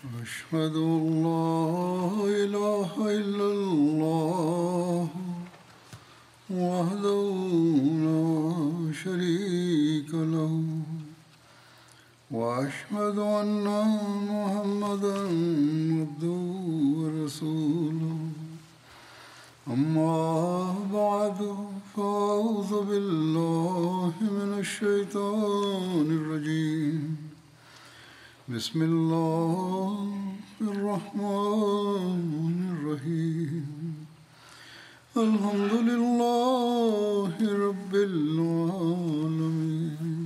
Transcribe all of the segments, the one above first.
أشهد أن لا إله إلا الله وحده لا شريك له وأشهد أن محمدا عبده ورسوله أما بعد فأعوذ بالله من الشيطان الرجيم بسم الله الرحمن الرحيم الحمد لله رب العالمين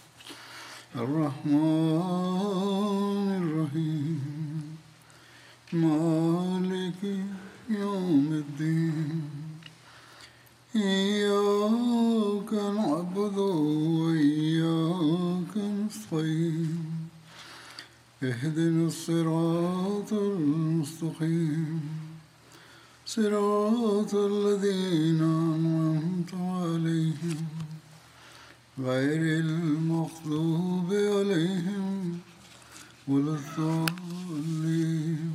الرحمن الرحيم مالك يوم الدين إياك نعبد وإياك نستعين اهدنا الصراط المستقيم صراط الذين أنعمت عليهم غير المغضوب عليهم ولا الضالين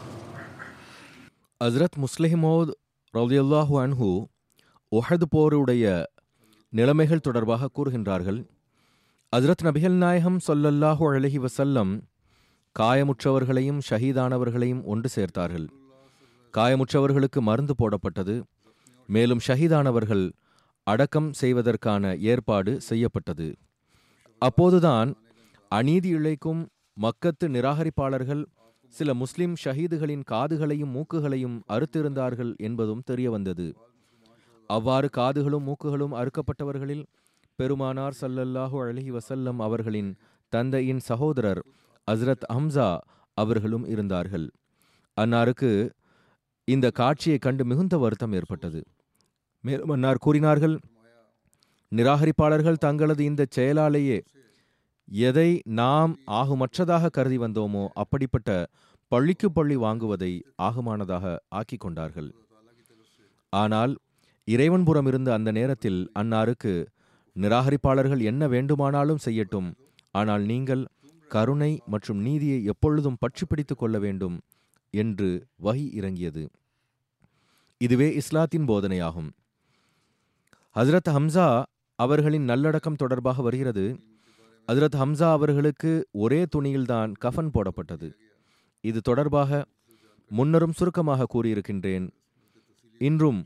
ஹஸ்ரத் முஸ்லிமோத் ரலியல்லாஹு அன்ஹு உஹது போருடைய நிலைமைகள் தொடர்பாக கூறுகின்றார்கள் ஹஸ்ரத் நபிகள் நாயகம் சொல்லல்லாஹு அலைஹி வசல்லம் காயமுற்றவர்களையும் ஷஹீதானவர்களையும் ஒன்று சேர்த்தார்கள் காயமுற்றவர்களுக்கு மருந்து போடப்பட்டது மேலும் ஷஹீதானவர்கள் அடக்கம் செய்வதற்கான ஏற்பாடு செய்யப்பட்டது அப்போதுதான் அநீதி இழைக்கும் மக்கத்து நிராகரிப்பாளர்கள் சில முஸ்லிம் ஷஹீதுகளின் காதுகளையும் மூக்குகளையும் அறுத்திருந்தார்கள் என்பதும் தெரியவந்தது அவ்வாறு காதுகளும் மூக்குகளும் அறுக்கப்பட்டவர்களில் பெருமானார் ஸல்லல்லாஹு அலைஹி வஸல்லம் அவர்களின் தந்தையின் சகோதரர் ஹஸ்ரத் ஹம்சா அவர்களும் இருந்தார்கள் அன்னாருக்கு இந்த காட்சியை கண்டு மிகுந்த வருத்தம் ஏற்பட்டது மேலும் அன்னார் கூறினார்கள் நிராகரிப்பாளர்கள் தங்களது இந்த செயலாலேயே எதை நாம் ஆகுமற்றதாக கருதி வந்தோமோ அப்படிப்பட்ட பள்ளிக்கு பள்ளி வாங்குவதை ஆகுமானதாக ஆக்கிக் கொண்டார்கள் ஆனால் இறைவன்புறம் இருந்த அந்த நேரத்தில் அன்னாருக்கு நிராகரிப்பாளர்கள் என்ன வேண்டுமானாலும் செய்யட்டும் ஆனால் நீங்கள் கருணை மற்றும் நீதியை எப்பொழுதும் பற்றி பிடித்துக் கொள்ள வேண்டும் என்று வகி இறங்கியது இதுவே இஸ்லாத்தின் போதனையாகும் ஹஸ்ரத் ஹம்சா அவர்களின் நல்லடக்கம் தொடர்பாக வருகிறது ஹஸ்ரத் ஹம்சா அவர்களுக்கு ஒரே துணியில்தான் கஃன் போடப்பட்டது இது தொடர்பாக முன்னரும் சுருக்கமாக கூறியிருக்கின்றேன் இன்றும்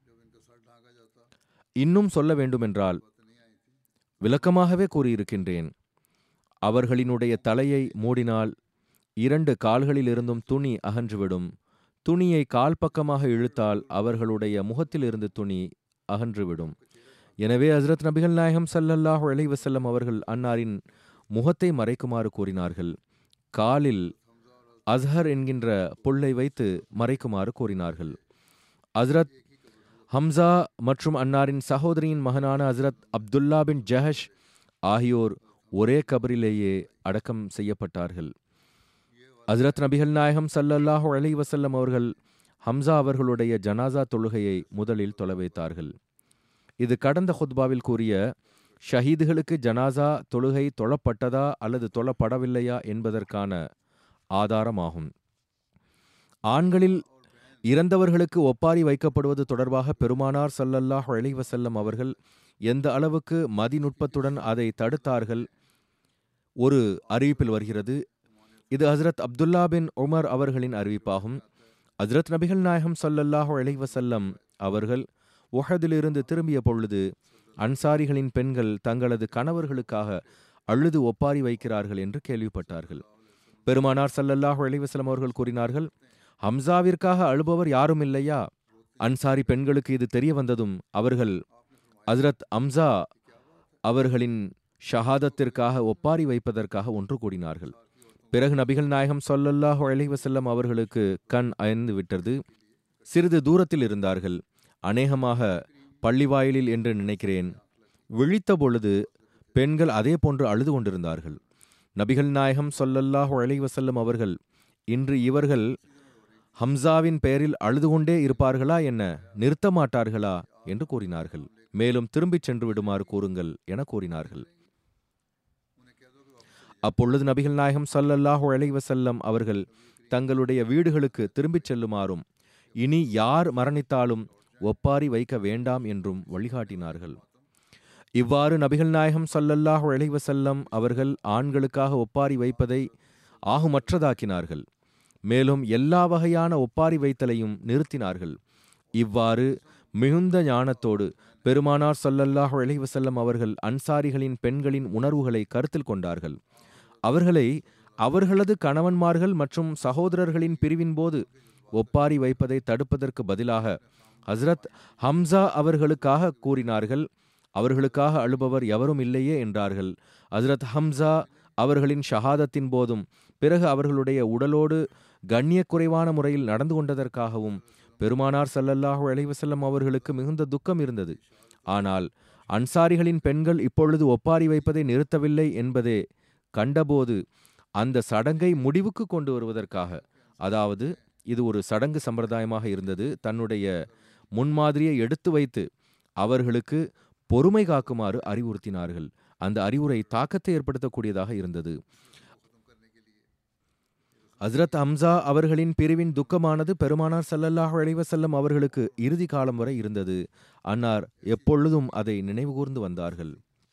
இன்னும் சொல்ல வேண்டுமென்றால் விளக்கமாகவே கூறியிருக்கின்றேன் அவர்களினுடைய தலையை மூடினால் இரண்டு கால்களிலிருந்தும் துணி அகன்றுவிடும் துணியை கால் பக்கமாக இழுத்தால் அவர்களுடைய முகத்திலிருந்து துணி அகன்றுவிடும் எனவே ஹஸ்ரத் நபிகள் நாயகம் ஸல்லல்லாஹு அலைஹி வஸல்லம் அவர்கள் அன்னாரின் முகத்தை மறைக்குமாறு கூறினார்கள் காலில் அஸ்ஹர் என்கின்ற புல்லை வைத்து மறைக்குமாறு கூறினார்கள் ஹஸ்ரத் ஹம்சா மற்றும் அன்னாரின் சகோதரியின் மகனான ஹஸ்ரத் அப்துல்லா பின் ஜஹஷ் ஆகியோர் ஒரே கபரிலேயே அடக்கம் செய்யப்பட்டார்கள் ஹஸ்ரத் நபிகள் நாயகம் ஸல்லல்லாஹு அலைஹி வஸல்லம் அவர்கள் ஹம்சா அவர்களுடைய ஜனாசா தொழுகையை முதலில் தொலை வைத்தார்கள் இது கடந்த ஹுத்பாவில் கூறிய ஷஹீதுகளுக்கு ஜனாசா தொழுகை தொழப்பட்டதா அல்லது தொழப்படவில்லையா என்பதற்கான ஆதாரமாகும் ஆண்களில் இறந்தவர்களுக்கு ஒப்பாரி வைக்கப்படுவது தொடர்பாக பெருமானார் ஸல்லல்லாஹு அலைஹி வஸல்லம் அவர்கள் எந்த அளவுக்கு மதிநுட்பத்துடன் அதை தடுத்தார்கள் ஒரு அறிவிப்பில் வருகிறது இது ஹஸ்ரத் அப்துல்லா பின் உமர் அவர்களின் அறிவிப்பாகும் ஹஸ்ரத் நபிகள் நாயகம் ஸல்லல்லாஹு அலைஹி வஸல்லம் அவர்கள் உஹதிலிருந்து திரும்பிய பொழுது அன்சாரிகளின் பெண்கள் தங்களது கணவர்களுக்காக அழுது ஒப்பாரி வைக்கிறார்கள் என்று கேள்விப்பட்டார்கள் பெருமானார் ஸல்லல்லாஹு அலைஹி வஸல்லம் அவர்கள் கூறினார்கள் ஹம்சாவிற்காக அழுபவர் யாரும் இல்லையா அன்சாரி பெண்களுக்கு இது தெரிய வந்ததும் அவர்கள் ஹஸ்ரத் ஹம்சா அவர்களின் ஷஹாதத்திற்காக ஒப்பாரி வைப்பதற்காக ஒன்று கூடினார்கள் பிறகு நபிகள் நாயகம் ஸல்லல்லாஹு அலைஹி வஸல்லம் அவர்களுக்கு கண் அயர்ந்து விட்டது சிறிது தூரத்தில் இருந்தார்கள் அநேகமாக பள்ளிவாயிலில் என்று நினைக்கிறேன் விழித்த பொழுது பெண்கள் அதே போன்று அழுது கொண்டிருந்தார்கள் நபிகள் நாயகம் ஸல்லல்லாஹு அலைஹி வஸல்லம் அவர்கள் இன்று இவர்கள் ஹம்சாவின் பெயரில் அழுது கொண்டே இருப்பார்களா என்ன நிறுத்த மாட்டார்களா என்று கூறினார்கள் மேலும் திரும்பிச் சென்று விடுமாறு கூறுங்கள் என கூறினார்கள் அப்பொழுது நபிகள் நாயகம் ஸல்லல்லாஹு அலைஹி வஸல்லம் அவர்கள் தங்களுடைய வீடுகளுக்கு திரும்பிச் செல்லுமாறும் இனி யார் மரணித்தாலும் ஒப்பாரி வைக்க வேண்டாம் என்றும் வழிகாட்டினார்கள் இவ்வாறு நபிகள் நாயகம் ஸல்லல்லாஹு அலைஹி வஸல்லம் அவர்கள் ஆண்களுக்காக ஒப்பாரி வைப்பதை ஆகுமற்றதாக்கினார்கள் மேலும் எல்லா வகையான ஒப்பாரி வைத்தலையும் நிறுத்தினார்கள் இவ்வாறு மிகுந்த ஞானத்தோடு பெருமானார் ஸல்லல்லாஹு அலைஹி வஸல்லம் அவர்கள் அன்சாரிகளின் பெண்களின் உணர்வுகளை கருத்தில் கொண்டார்கள் அவர்களை அவர்களது கணவன்மார்கள் மற்றும் சகோதரர்களின் பிரிவின் போது ஒப்பாரி வைப்பதை தடுப்பதற்கு பதிலாக ஹஸ்ரத் ஹம்சா அவர்களுக்காக கூறினார்கள் அவர்களுக்காக அழுபவர் எவரும் இல்லையே என்றார்கள் ஹஸ்ரத் ஹம்சா அவர்களின் ஷஹாதத்தின் போதும் பிறகு அவர்களுடைய உடலோடு கண்ணியக்குறைவான முறையில் நடந்து கொண்டதற்காகவும் பெருமானார் ஸல்லல்லாஹு அலைஹி வஸல்லம் அவர்களுக்கு மிகுந்த துக்கம் இருந்தது ஆனால் அன்சாரிகளின் பெண்கள் இப்பொழுது ஒப்பாரி வைப்பதை நிறுத்தவில்லை என்பதே கண்டபோது அந்த சடங்கை முடிவுக்கு கொண்டு வருவதற்காக அதாவது இது ஒரு சடங்கு சம்பிரதாயமாக இருந்தது தன்னுடைய முன்மாதிரியை எடுத்து வைத்து அவர்களுக்கு பொறுமை காக்குமாறு அறிவுறுத்தினார்கள் அந்த அறிவுரை தாக்கத்தை ஏற்படுத்தக்கூடியதாக இருந்தது ஹஸ்ரத் ஹம்சா அவர்களின் பிரிவின் துக்கமானது பெருமானார் ஸல்லல்லாஹு அலைஹி வஸல்லம் அவர்களுக்கு இறுதி காலம் வரை இருந்தது அன்னார் எப்பொழுதும் அதை நினைவுகூர்ந்து வந்தார்கள்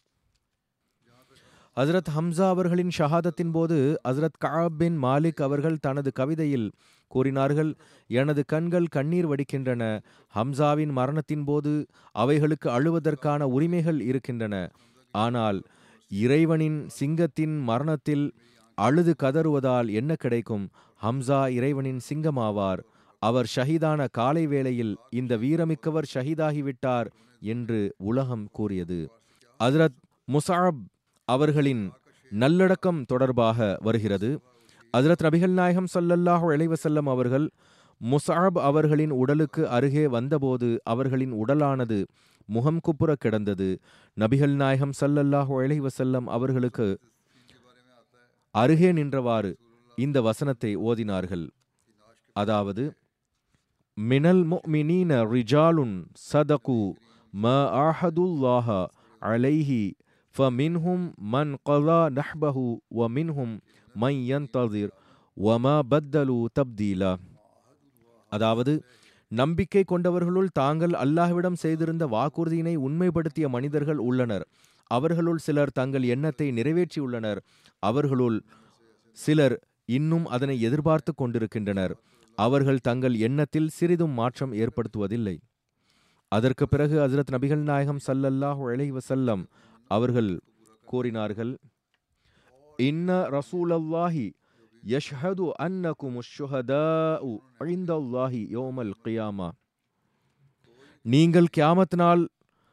ஹஸ்ரத் ஹம்சா அவர்களின் ஷஹாதத்தின் போது ஹஸ்ரத் கஅப் பின் மாலிக் அவர்கள் தனது கவிதையில் கூறினார்கள் எனது கண்கள் கண்ணீர் வடிக்கின்றன ஹம்சாவின் மரணத்தின் போது அவைகளுக்கு அழுவதற்கான உரிமைகள் இருக்கின்றன ஆனால் இறைவனின் சிங்கத்தின் மரணத்தில் அழுது கதறுவதால் என்ன கிடைக்கும் ஹம்சா இறைவனின் சிங்கமாவார் அவர் ஷஹீதான காலை வேளையில் இந்த வீரமிக்கவர் ஷஹீதாகிவிட்டார் என்று உலகம் கூறியது ஹஸ்ரத் முசாப் அவர்களின் நல்லடக்கம் தொடர்பாக வருகிறது ஹஸ்ரத் நபிகள் நாயகம் ஸல்லல்லாஹு அலைஹி வஸல்லம் அவர்கள் முசாப் அவர்களின் உடலுக்கு அருகே வந்தபோது அவர்களின் உடலானது முகம் குப்புற கிடந்தது நபிகள் நாயகம் ஸல்லல்லாஹு அலைஹி வஸல்லம் அவர்களுக்கு அருகே நின்றவாறு இந்த வசனத்தை ஓதினார்கள் அதாவது மினல் முஃமினீன ரிஜாலுன் சதகு ம ஆஹதுல்லாஹ அலைஹி ஃபமின்ஹும் மன் கலா நஹ்பஹு வ மின்ஹும் மை யந்ததிர் வமா பத்தலு தப்தீலா அதாவது நம்பிக்கை கொண்டவர்களுள் தாங்கள் அல்லாஹ்விடம் செய்திருந்த வாக்குறுதியினை உண்மைப்படுத்திய மனிதர்கள் உள்ளனர் அவர்களுள் சிலர் தங்கள் எண்ணத்தை நிறைவேற்றியுள்ளனர் அவர்களுள் சிலர் இன்னும் அதனை எதிர்பார்த்து கொண்டிருக்கின்றனர் அவர்கள் தங்கள் எண்ணத்தில் சிறிதும் மாற்றம் ஏற்படுத்துவதில்லை அதற்கு பிறகு ஹஜரத் நபிகள் நாயகம் ஸல்லல்லாஹு அலைஹி வஸல்லம் அவர்கள் கூறினார்கள் இன்ன ரசூலல்லாஹி யஷ்ஹது அன்னகும் ஷுஹதாஉ இந்தல்லாஹி யௌமல் கியாமா நீங்கள் கியாமத் நாள்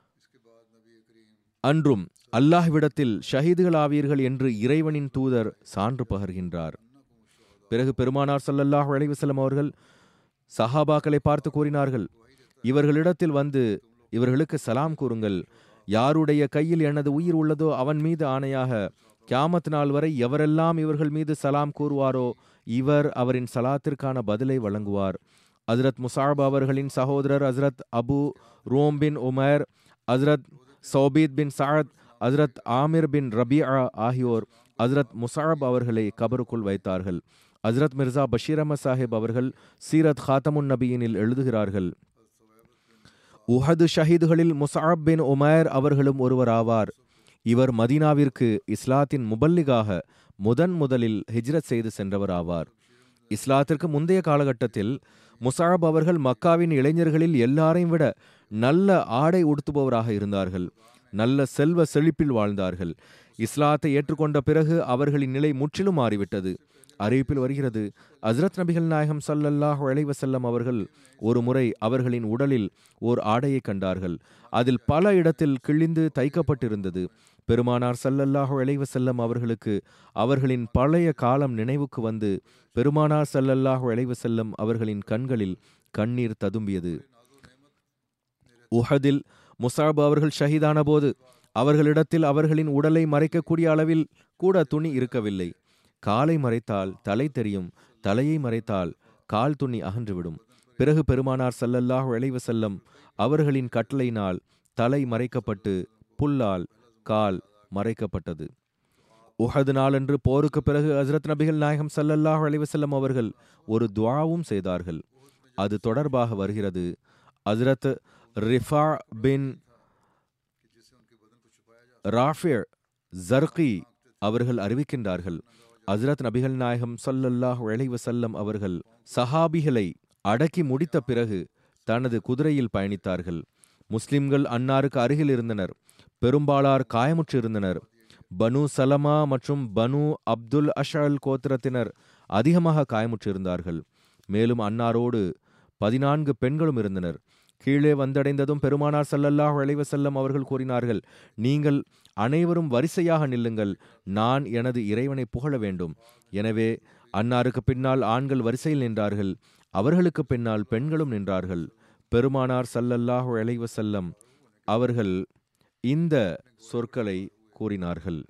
அன்றும் அல்லாஹ்விடத்தில் ஷஹீதுகள் ஆவீர்கள் என்று இறைவனின் தூதர் சான்று பகர்கின்றார் பிறகு பெருமானார் ஸல்லல்லாஹு அலைஹி வஸல்லம் அவர்கள் சஹாபாக்களை பார்த்து கூறினார்கள் இவர்களிடத்தில் வந்து இவர்களுக்கு சலாம் கூறுங்கள் யாருடைய கையில் எனது உயிர் உள்ளதோ அவன் மீது ஆணையாக கியாமத் நாள் வரை எவரெல்லாம் இவர்கள் மீது சலாம் கூறுவாரோ இவர் அவரின் சலாத்திற்கான பதிலை வழங்குவார் ஹஸ்ரத் முசாப் அவர்களின் சகோதரர் Hazrat Abu Rum bin Umar Hazrat Suwaibit bin Saad Hazrat Amir bin Rabia ஆகியோர் ஹஸ்ரத் முசாப் அவர்களை கபருக்குள் வைத்தார்கள் ஹஸ்ரத் மிர்சா பஷீர் அஹமத் சாஹிப் அவர்கள் சீரத் ஹாத்தமுன் நபியினில் எழுதுகிறார்கள் உஹது ஷஹீதுகளில் முசாப் பின் உமர் அவர்களும் ஒருவர் ஆவார் இவர் மதீனாவிற்கு இஸ்லாத்தின் முபல்லிகாக முதன் முதலில் ஹிஜ்ரத் செய்து சென்றவர் ஆவார் இஸ்லாத்திற்கு முந்தைய காலகட்டத்தில் முசாப் அவர்கள் மக்காவின் இளைஞர்களில் எல்லாரையும் விட நல்ல ஆடை உடுத்துபவராக இருந்தார்கள் நல்ல செல்வ செழிப்பில் வாழ்ந்தார்கள் இஸ்லாத்தை ஏற்றுக்கொண்ட பிறகு அவர்களின் நிலை முற்றிலும் மாறிவிட்டது அறிவிப்பில் வருகிறது ஹஸ்ரத் நபிகள் நாயகம் ஸல்லல்லாஹு அலைஹி வஸல்லம் அவர்கள் ஒரு முறை அவர்களின் உடலில் ஓர் ஆடையை கண்டார்கள் அதில் பல இடத்தில் கிழிந்து தைக்கப்பட்டிருந்தது பெருமானார் ஸல்லல்லாஹு அலைஹி வஸல்லம் அவர்களுக்கு அவர்களின் பழைய காலம் நினைவுக்கு வந்து பெருமானார் ஸல்லல்லாஹு அலைஹி வஸல்லம் அவர்களின் கண்களில் கண்ணீர் ததும்பியது உஹதில் முசாப் அவர்கள் ஷஹீதான போது அவர்களிடத்தில் அவர்களின் உடலை மறைக்கக்கூடிய அளவில் கூட துணி இருக்கவில்லை காலை மறைத்தால் தலை தெரியும் தலையை மறைத்தால் கால் துணி அகன்றுவிடும் பிறகு பெருமானார் ஸல்லல்லாஹு அலைஹி வஸல்லம் அவர்களின் கட்டளையினால் தலை மறைக்கப்பட்டு புல்லால் கால் மறைக்கப்பட்டது உஹது நாளன்று போருக்கு பிறகு ஹசரத் நபிகள் நாயகம் ஸல்லல்லாஹு அலைஹி வஸல்லம் அவர்கள் ஒரு துஆவும் செய்தார்கள் அது தொடர்பாக வருகிறது ஹசரத் ரிஃபா பின் ராஃபிர் ஜர்கி அவர்கள் அறிவிக்கின்றார்கள் ஹசரத் நபிகள் நாயகம் ஸல்லல்லாஹு அலைஹி வஸல்லம் அவர்கள் சஹாபிகளை அடக்கி முடித்த பிறகு தனது குதிரையில் பயணித்தார்கள் முஸ்லிம்கள் அன்னாருக்கு அருகில் இருந்தனர் பெரும்பாலார் காயமுற்று இருந்தனர் பனு சலமா மற்றும் பனு அப்துல் அஷல் கோத்திரத்தினர் அதிகமாக காயமுற்றிருந்தார்கள் மேலும் அன்னாரோடு பதினான்கு பெண்களும் இருந்தனர் கீழே வந்தடைந்ததும் பெருமானார் ஸல்லல்லாஹு அலைஹி வஸல்லம் அவர்கள் கூறினார்கள் நீங்கள் அனைவரும் வரிசையாக நில்லுங்கள் நான் எனது இறைவனை புகழ வேண்டும் எனவே அன்னாருக்கு பின்னால் ஆண்கள் வரிசையில் நின்றார்கள் அவர்களுக்கு பின்னால் பெண்களும் நின்றார்கள் பெருமானார் ஸல்லல்லாஹு அலைஹி வஸல்லம் அவர்கள் இந்த சொற்களை கூறினார்கள்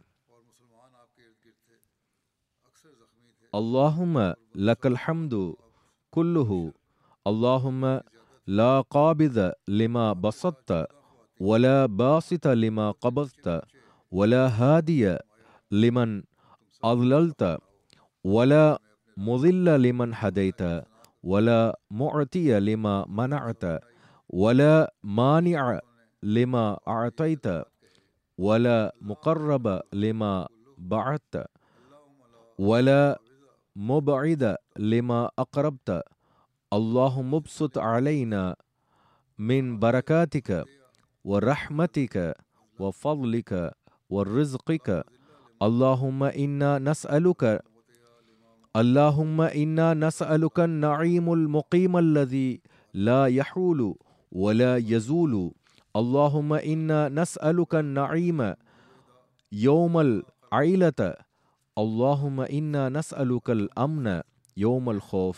அல்லாஹும்ம லக்கல் ஹம்து குல்லுஹு அல்லாஹும்ம லா காபித லிமா பசத்த ولا باسط لما قبضت ولا هادي لمن أضللت ولا مضل لمن هديت ولا معطي لما منعت ولا مانع لما أعطيت ولا مقرب لما بعدت ولا مبعد لما أقربت اللهم ابسط علينا من بركاتك ورحمتك وفضلك ورزقك اللهم إنا نسألك اللهم إنا نسألك النعيم المقيم الذي لا يحول ولا يزول اللهم إنا نسألك النعيم يوم العيلة اللهم إنا نسألك الأمن يوم الخوف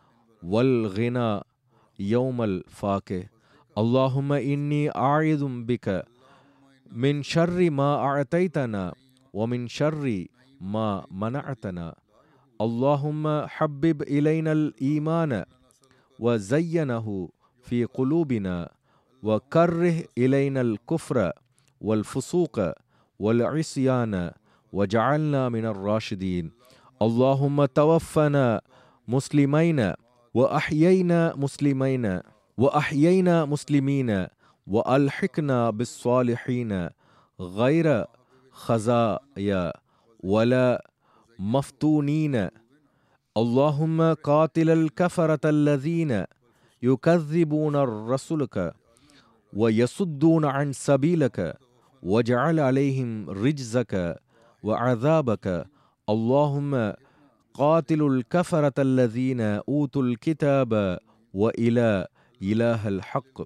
والغنى يوم الفاكه اللهم إني أعوذ بك من شر ما أعطيتنا ومن شر ما منعتنا اللهم حبب إلينا الإيمان وزينه في قلوبنا وكره إلينا الكفر والفسوق والعصيان وجعلنا من الراشدين اللهم توفنا مسلمين وأحيينا مسلمين وأحيينا مسلمين وألحقنا بالصالحين غير خزايا ولا مفتونين اللهم قاتل الكفرة الذين يكذبون رسلك ويصدون عن سبيلك واجعل عليهم رجزك وعذابك اللهم قاتل الكفرة الذين أوتوا الكتاب وإلى إله الحق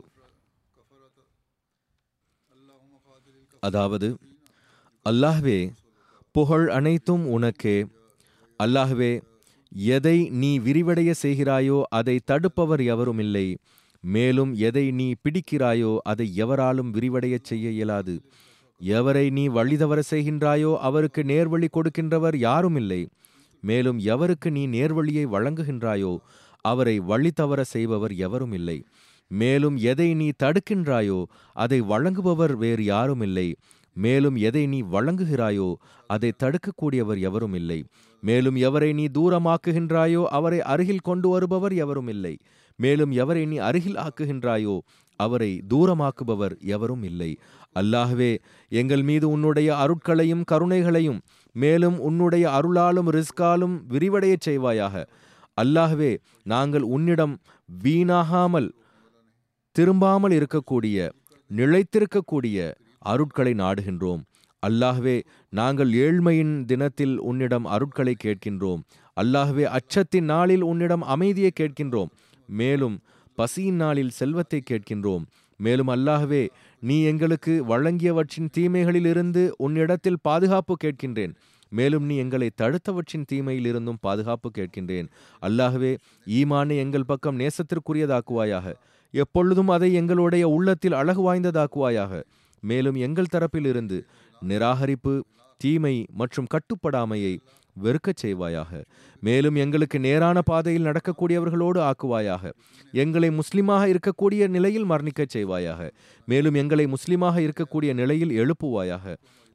அதாவது அல்லாஹ்வே புகழ் அனைத்தும் உனக்கே அல்லாஹ்வே எதை நீ விரிவடைய செய்கிறாயோ அதை தடுப்பவர் எவரும் இல்லை மேலும் எதை நீ பிடிக்கிறாயோ அதை எவராலும் விரிவடையச் செய்ய இயலாது எவரை நீ வழிதவர செய்கின்றாயோ அவருக்கு நேர்வழி கொடுக்கின்றவர் யாரும் இல்லை மேலும் எவருக்கு நீ நேர்வழியை வழங்குகின்றாயோ அவரை வழி தவற செய்பவர் எவரும் இல்லை மேலும் எதை நீ தடுக்கின்றாயோ அதை வழங்குபவர் வேறு யாரும் இல்லை மேலும் எதை நீ வழங்குகிறாயோ அதை தடுக்கக்கூடியவர் எவரும் இல்லை மேலும் எவரை நீ தூரமாக்குகின்றாயோ அவரை அருகில் கொண்டு வருபவர் எவரும் இல்லை மேலும் எவரை நீ அருகில் ஆக்குகின்றாயோ அவரை தூரமாக்குபவர் எவரும் இல்லை அல்லாஹ்வே எங்கள் மீது உன்னுடைய அருட்களையும் கருணைகளையும் மேலும் உன்னுடைய அருளாலும் ரிஸ்காலும் விரிவடையச் செய்வாயாக அல்லாஹ்வே நாங்கள் உன்னிடம் வீணாகாமல் திரும்பாமல் இருக்கக்கூடிய நிலைத்திருக்கக்கூடிய அருட்களை நாடுகின்றோம் அல்லாஹ்வே நாங்கள் ஏழ்மையின் தினத்தில் உன்னிடம் அருட்களை கேட்கின்றோம் அல்லாஹ்வே அச்சத்தின் நாளில் உன்னிடம் அமைதியை கேட்கின்றோம் மேலும் பசியின் நாளில் செல்வத்தை கேட்கின்றோம் மேலும் அல்லாஹ்வே நீ எங்களுக்கு வழங்கியவற்றின் தீமைகளிலிருந்து உன்னிடத்தில் பாதுகாப்பு கேட்கின்றேன் மேலும் நீ எங்களை தடுத்தவற்றின் தீமையிலிருந்தும் பாதுகாப்பு கேட்கின்றேன் அல்லாஹ்வே ஈமானை எங்கள் பக்கம் நேசத்திற்குரியதாக்குவாயாக எப்பொழுதும் அதை எங்களுடைய உள்ளத்தில் அழகு வாய்ந்ததாக்குவாயாக மேலும் எங்கள் தரப்பிலிருந்து நிராகரிப்பு தீமை மற்றும் கட்டுப்படாமையை வெறுக்கச் செய்வாயாக மேலும் எங்களுக்கு நேரான பாதையில் நடக்கக்கூடியவர்களோடு ஆக்குவாயாக எங்களை முஸ்லிமாக இருக்கக்கூடிய நிலையில் மரணிக்கச் செய்வாயாக மேலும் எங்களை முஸ்லிமாக இருக்கக்கூடிய நிலையில் எழுப்புவாயாக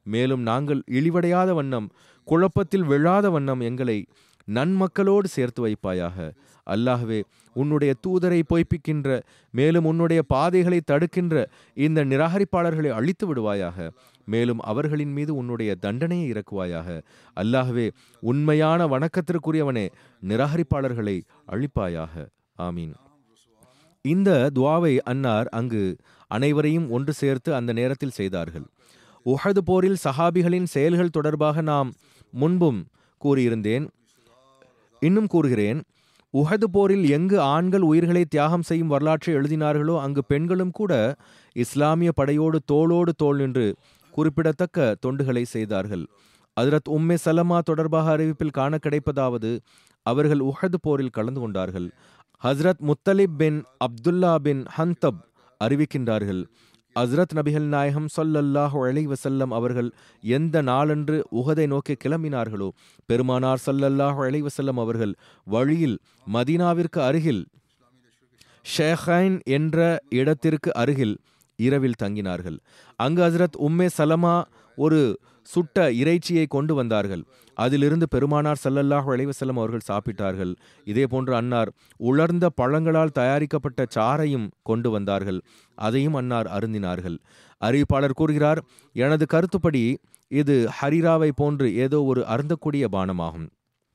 மேலும் நாங்கள் இழிவடையாத வண்ணம் குழப்பத்தில் விழாத வண்ணம் எங்களை நன்மக்களோடு சேர்த்து வைப்பாயாக அல்லாஹ்வே உன்னுடைய தூதரை பொய்ப்பிக்கின்ற மேலும் உன்னுடைய பாதைகளை தடுக்கின்ற இந்த நிராகரிப்பாளர்களை அழித்து விடுவாயாக மேலும் அவர்களின் மீது உன்னுடைய தண்டனையை இறக்குவாயாக அல்லாஹ்வே உண்மையான வணக்கத்திற்குரியவனே நிராகரிப்பாளர்களை அழிப்பாயாக ஆமீன் இந்த துவாவை அன்னார் அங்கு அனைவரையும் ஒன்று சேர்த்து அந்த நேரத்தில் செய்தார்கள் உஹது போரில் சஹாபிகளின் செயல்கள் தொடர்பாக நாம் முன்பும் கூறியிருந்தேன் இன்னும் கூறுகிறேன் உஹது போரில் எங்கு ஆண்கள் உயிர்களை தியாகம் செய்யும் வரலாற்றை எழுதினார்களோ அங்கு பெண்களும் கூட இஸ்லாமிய படையோடு தோளோடு தோள் நின்று குறிப்பிடத்தக்க தொண்டுகளை செய்தார்கள் அதிரத் உம்மே சலமா தொடர்பாக அறிவிப்பில் காண கிடைப்பதாவது அவர்கள் உஹது போரில் கலந்து கொண்டார்கள் ஹஸ்ரத் முத்தலிப் பின் அப்துல்லா பின் ஹந்தப் அறிவிக்கின்றார்கள் ஹஸ்ரத் நபிகள் நாயகம் சொல்லல்லாஹு அலை வசல்லம் அவர்கள் எந்த நாளன்று உகதை நோக்கி கிளம்பினார்களோ பெருமானார் சல்லல்லாஹு அலை வசல்லம் அவர்கள் வழியில் மதீனாவிற்கு அருகில் ஷேஹைன் என்ற இடத்திற்கு அருகில் இரவில் தங்கினார்கள் அங்கு ஹஸ்ரத் உம்மே சலமா ஒரு சுட்ட இறைச்சியை கொண்டு வந்தார்கள் அதிலிருந்து பெருமானார் சல்லல்லாஹு அலைவசல்லம் அவர்கள் சாப்பிட்டார்கள் இதே போன்று அன்னார் உலர்ந்த பழங்களால் தயாரிக்கப்பட்ட சாறையும் கொண்டு வந்தார்கள் அதையும் அன்னார் அருந்தினார்கள் அறிவிப்பாளர் கூறுகிறார் எனது கருத்துப்படி இது ஹரிராவை போன்று ஏதோ ஒரு அருந்தக்கூடிய பானமாகும்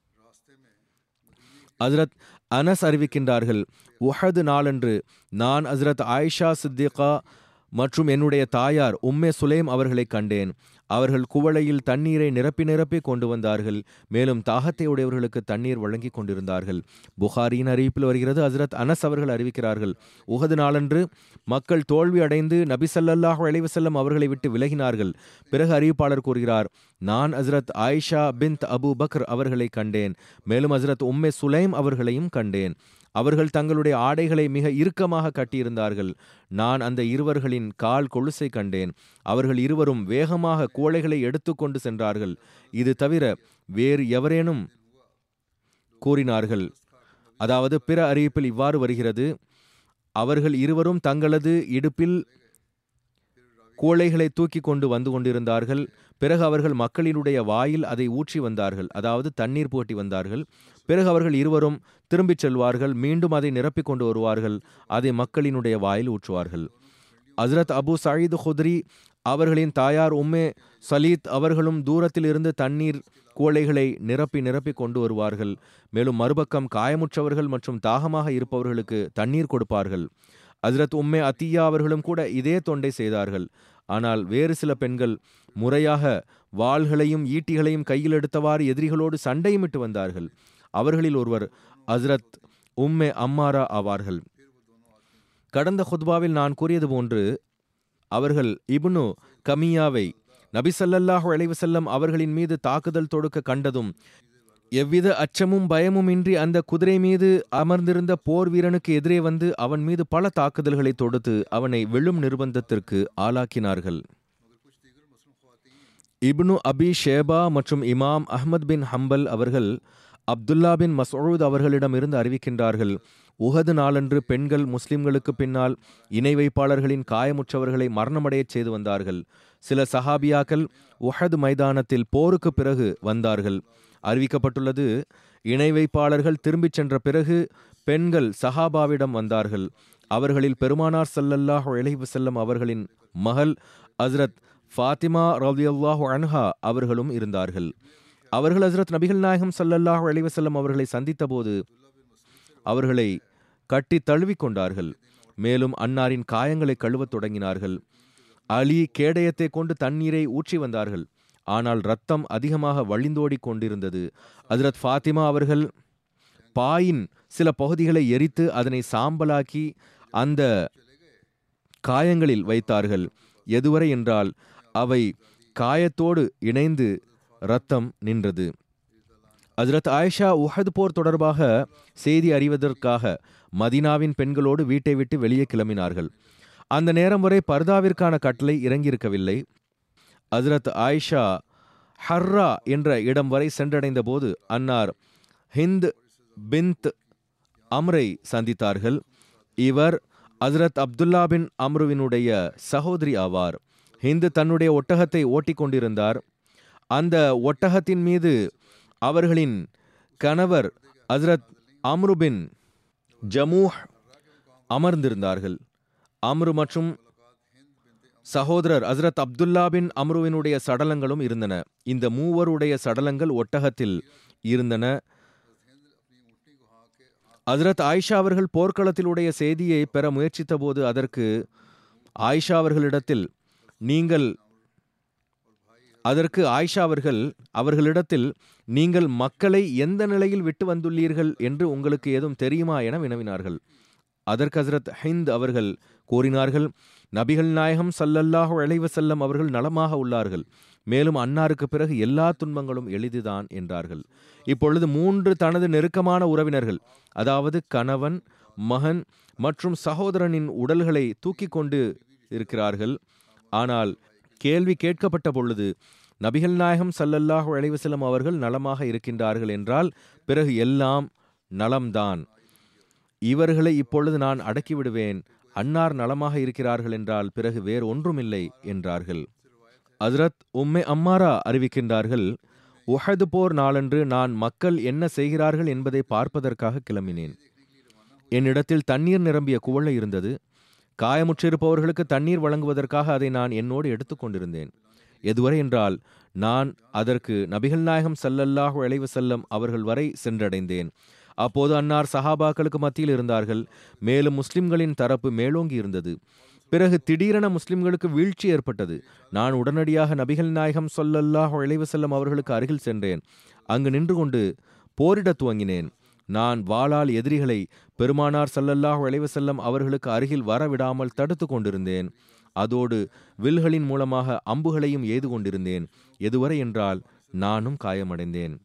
ஹசரத் அனஸ் அறிவிக்கின்றார்கள் உஹது நாளன்று நான் ஹசரத் ஆயிஷா சித்திகா மற்றும் என்னுடைய தாயார் உம்மே சுலேம் அவர்களை கண்டேன் அவர்கள் குவளையில் தண்ணீரை நிரப்பி நிரப்பி கொண்டு வந்தார்கள் மேலும் தாகத்தை உடையவர்களுக்கு தண்ணீர் வழங்கி கொண்டிருந்தார்கள் புகாரியின் அறிவிப்பில் வருகிறது ஹசரத் அனஸ் அவர்கள் அறிவிக்கிறார்கள் உகது நாளன்று மக்கள் தோல்வி அடைந்து நபி சல்லல்லாஹ் அலைவசல்லம் அவர்களை விட்டு விலகினார்கள் பிறகு அறிவிப்பாளர் கூறுகிறார் நான் ஹசரத் ஆயிஷா பின்த் அபு பக்ர் அவர்களை கண்டேன் மேலும் ஹசரத் உம்மே சுலைம் அவர்களையும் கண்டேன் அவர்கள் தங்களுடைய ஆடைகளை மிக இறுக்கமாக கட்டியிருந்தார்கள் நான் அந்த இருவர்களின் கால் கொலுசை கண்டேன் அவர்கள் இருவரும் வேகமாக கோழைகளை எடுத்துக்கொண்டு சென்றார்கள் இது தவிர வேறு எவரேனும் கூறினார்கள் அதாவது பிற அறிவிப்பில் இவ்வாறு வருகிறது அவர்கள் இருவரும் தங்களது இடுப்பில் கோழைகளை தூக்கி கொண்டு வந்து கொண்டிருந்தார்கள் பிறகு அவர்கள் மக்களினுடைய வாயில் அதை ஊற்றி வந்தார்கள் அதாவது தண்ணீர் போட்டி வந்தார்கள் பிறகு அவர்கள் இருவரும் திரும்பிச் செல்வார்கள் மீண்டும் அதை நிரப்பிக் கொண்டு வருவார்கள் அதை மக்களினுடைய வாயில் ஊற்றுவார்கள் ஹசரத் அபு சயீத் ஹுத்ரி அவர்களின் தாயார் உம்மே சலீத் அவர்களும் தூரத்தில் இருந்து தண்ணீர் கோழைகளை நிரப்பி நிரப்பி கொண்டு வருவார்கள் மேலும் மறுபக்கம் காயமுற்றவர்கள் மற்றும் தாகமாக இருப்பவர்களுக்கு தண்ணீர் கொடுப்பார்கள் ஹசரத் உம்மே அத்தியா அவர்களும் கூட இதே தொண்டை செய்தார்கள் ஆனால் வேறு சில பெண்கள் முறையாக வாள்களையும் ஈட்டிகளையும் கையில் எடுத்தவாறு எதிரிகளோடு சண்டையுமிட்டு வந்தார்கள் அவர்களில் ஒருவர் ஹசரத் உம்மே அம்மாரா ஆவார்கள் கடந்த ஹுத்பாவில் நான் கூறியது போன்று அவர்கள் இப்னு கமியாவை நபிசல்லாஹு அலைவசல்லம் அவர்களின் மீது தாக்குதல் தொடுக்க கண்டதும் எவ்வித அச்சமும் பயமும் இன்றி அந்த குதிரை மீது அமர்ந்திருந்த போர் வீரனுக்கு எதிரே வந்து அவன் மீது பல தாக்குதல்களை தொடுத்து அவனை விழும் நிர்பந்தத்திற்கு ஆளாக்கினார்கள் இப்னு அபி ஷேபா மற்றும் இமாம் அஹ்மத் பின் ஹம்பல் அவர்கள் அப்துல்லா பின் மசூத் அவர்களிடமிருந்து அறிவிக்கின்றார்கள் உகது நாளன்று பெண்கள் முஸ்லிம்களுக்கு பின்னால் இணை வைப்பாளர்களின் காயமுற்றவர்களை மரணமடையச் செய்து வந்தார்கள் சில சஹாபியாக்கள் உஹது மைதானத்தில் போருக்கு பிறகு வந்தார்கள் அறிவிக்கப்பட்டுள்ளது இணை வைப்பாளர்கள் திரும்பிச் சென்ற பிறகு பெண்கள் சஹாபாவிடம் வந்தார்கள் அவர்களில் பெருமானார் சல்லல்லாஹு அலைஹி செல்லம் அவர்களின் மகள் ஹஸ்ரத் ஃபாத்திமா ரவியல்லாஹு அன்ஹா அவர்களும் இருந்தார்கள் அவர்கள் ஹஸ்ரத் நபிகள் நாயகம் சல்லல்லாஹு அலைஹி வஸல்லம் அவர்களை சந்தித்தபோது அவர்களை கட்டி தழுவிக் கொண்டார்கள் மேலும் அன்னாரின் காயங்களை கழுவத் தொடங்கினார்கள் அலி கேடயத்தை கொண்டு தண்ணீரை ஊற்றி வந்தார்கள் ஆனால் ரத்தம் அதிகமாக வழிந்தோடி கொண்டிருந்தது ஹஜரத் ஃபாத்திமா அவர்கள் பாயின் சில பகுதிகளை எரித்து அதனை சாம்பலாக்கி அந்த காயங்களில் வைத்தார்கள் எதுவரை என்றால் அவை காயத்தோடு இணைந்து ரத்தம் நின்றது ஹஜரத் ஆயிஷா உஹது போர் தொடர்பாக செய்தி அறிவதற்காக மதினாவின் பெண்களோடு வீட்டை விட்டு வெளியே கிளம்பினார்கள் அந்த நேரம் வரை பர்தாவிற்கான கட்டளை இறங்கியிருக்கவில்லை ஹசரத் ஆயிஷா ஹர்ரா என்ற இடம் வரை சென்றடைந்த போது அன்னார் ஹிந்த் பின்த் அம்ரை சந்தித்தார்கள் இவர் ஹசரத் அப்துல்லா பின் அம்ருவினுடைய சகோதரி ஆவார் ஹிந்து தன்னுடைய ஒட்டகத்தை ஓட்டிக் கொண்டிருந்தார் அந்த ஒட்டகத்தின் மீது அவர்களின் கணவர் ஹஸ்ரத் அம்ருபின் ஜமூஹ் அமர்ந்திருந்தார்கள் அம்ரு மற்றும் சகோதரர் ஹஸ்ரத் அப்துல்லா பின் அம்ருவினுடைய சடலங்களும் இருந்தன இந்த மூவருடைய சடலங்கள் ஒட்டகத்தில் இருந்தன ஹஸ்ரத் ஆயிஷா அவர்கள் போர்க்களத்திலுடைய செய்தியை பெற முயற்சித்தபோது அதற்கு ஆயிஷா அவர்களிடத்தில் நீங்கள் அதற்கு ஆயிஷா அவர்கள் அவர்களிடத்தில் நீங்கள் மக்களை எந்த நிலையில் விட்டு வந்துள்ளீர்கள் என்று உங்களுக்கு ஏதும் தெரியுமா என வினவினார்கள் அதற்கு ஹசரத் ஹிந்த் அவர்கள் கூறினார்கள் நபிகள் நாயகம் சல்லல்லாஹு அலைஹி வஸல்லம் அவர்கள் நலமாக உள்ளார்கள் மேலும் அன்னாருக்கு பிறகு எல்லா துன்பங்களும் எளிதுதான் என்றார்கள் இப்பொழுது மூன்று தனது நெருக்கமான உறவினர்கள் அதாவது கணவன் மகன் மற்றும் சகோதரனின் உடல்களை தூக்கி கொண்டு இருக்கிறார்கள் ஆனால் கேள்வி கேட்கப்பட்ட பொழுது நபிகள் நாயகம் சல்லல்லாஹு அலைஹி வஸல்லம் அவர்கள் நலமாக இருக்கின்றார்கள் என்றால் பிறகு எல்லாம் நலம்தான் இவர்களை இப்பொழுது நான் அடக்கிவிடுவேன் அன்னார் நலமாக இருக்கிறார்கள் என்றால் பிறகு வேறு ஒன்றுமில்லை என்றார்கள் ஹஸ்ரத் உம்மே அம்மாரா அறிவிக்கின்றார்கள் உஹது போர் நாளன்று நான் மக்கள் என்ன செய்கிறார்கள் என்பதை பார்ப்பதற்காக கிளம்பினேன் என்னிடத்தில் தண்ணீர் நிரம்பிய குவளை இருந்தது காயமுற்றிருப்பவர்களுக்கு தண்ணீர் வழங்குவதற்காக அதை நான் என்னோடு எடுத்துக்கொண்டிருந்தேன் எதுவரை என்றால் நான் அதற்கு நபிகள் நாயகம் சல்லல்லாஹு அலைவு செல்லம் அவர்கள் வரை சென்றடைந்தேன் அப்போது அன்னார் சஹாபாக்களுக்கு மத்தியில் இருந்தார்கள் மேலும் முஸ்லிம்களின் தரப்பு மேலோங்கி இருந்தது பிறகு திடீரென முஸ்லிம்களுக்கு வீழ்ச்சி ஏற்பட்டது நான் உடனடியாக நபிகள் நாயகம் சொல்லல்லாஹு அலைவு செல்லம் அவர்களுக்கு அருகில் சென்றேன் அங்கு நின்று கொண்டு போரிடத் துவங்கினேன் நான் வாளால் எதிரிகளை பெருமானார் சல்லல்லாஹு அலைவு செல்லம் அவர்களுக்கு அருகில் வரவிடாமல் தடுத்து கொண்டிருந்தேன் அதோடு வில்களின் மூலமாக அம்புகளையும் எய்து கொண்டிருந்தேன் எதுவரை என்றால் நானும் காயமடைந்தேன்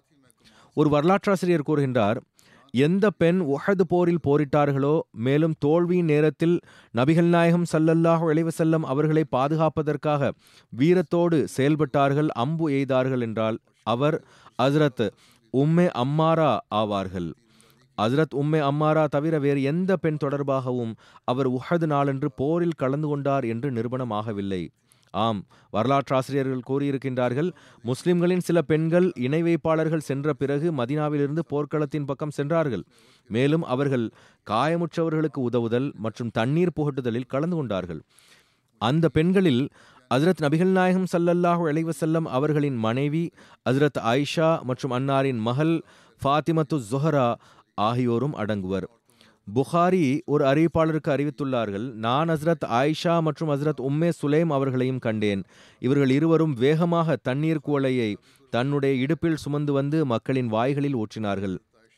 ஒரு வரலாற்றாசிரியர் கூறுகின்றார் எந்த பெண் உஹது போரில் போரிட்டார்களோ மேலும் தோல்வியின் நேரத்தில் நபிகள் நாயகம் சல்லல்லாஹு அலைவு செல்லம் அவர்களை பாதுகாப்பதற்காக வீரத்தோடு செயல்பட்டார்கள் அம்பு எய்தார்கள் என்றால் அவர் ஹஸ்ரத் உம்மே அம்மாரா ஆவார்கள் ஹஸ்ரத் உம்மே அம்மாரா தவிர வேறு எந்த பெண் தொடர்பாகவும் அவர் உஹது நாளன்று போரில் கலந்து கொண்டார் என்று நிரூபணமாகவில்லை ஆம் வரலாற்றாசிரியர்கள் கூறியிருக்கின்றார்கள் முஸ்லிம்களின் சில பெண்கள் இணை வைப்பாளர்கள் சென்ற பிறகு மதினாவிலிருந்து போர்க்களத்தின் பக்கம் சென்றார்கள் மேலும் அவர்கள் காயமுற்றவர்களுக்கு உதவுதல் மற்றும் தண்ணீர் புகட்டுதலில் கலந்து கொண்டார்கள் அந்த பெண்களில் ஹசரத் நபிகள் நாயகம் சல்லல்லாஹு அலைவசல்லம் அவர்களின் மனைவி ஹசரத் ஆயிஷா மற்றும் அன்னாரின் மகள் ஃபாத்திமத்து ஜொஹரா ஆகியோரும் அடங்குவர் புகாரி ஒரு அறிவிப்பாளருக்கு அறிவித்துள்ளார்கள் நான் ஹஸ்ரத் ஆயிஷா மற்றும் ஹஸ்ரத் உம்மே சுலேம் அவர்களையும் கண்டேன் இவர்கள் இருவரும் வேகமாக தண்ணீர் குவளையை தன்னுடைய இடுப்பில் சுமந்து வந்து மக்களின் வாய்களில் ஊற்றினார்கள்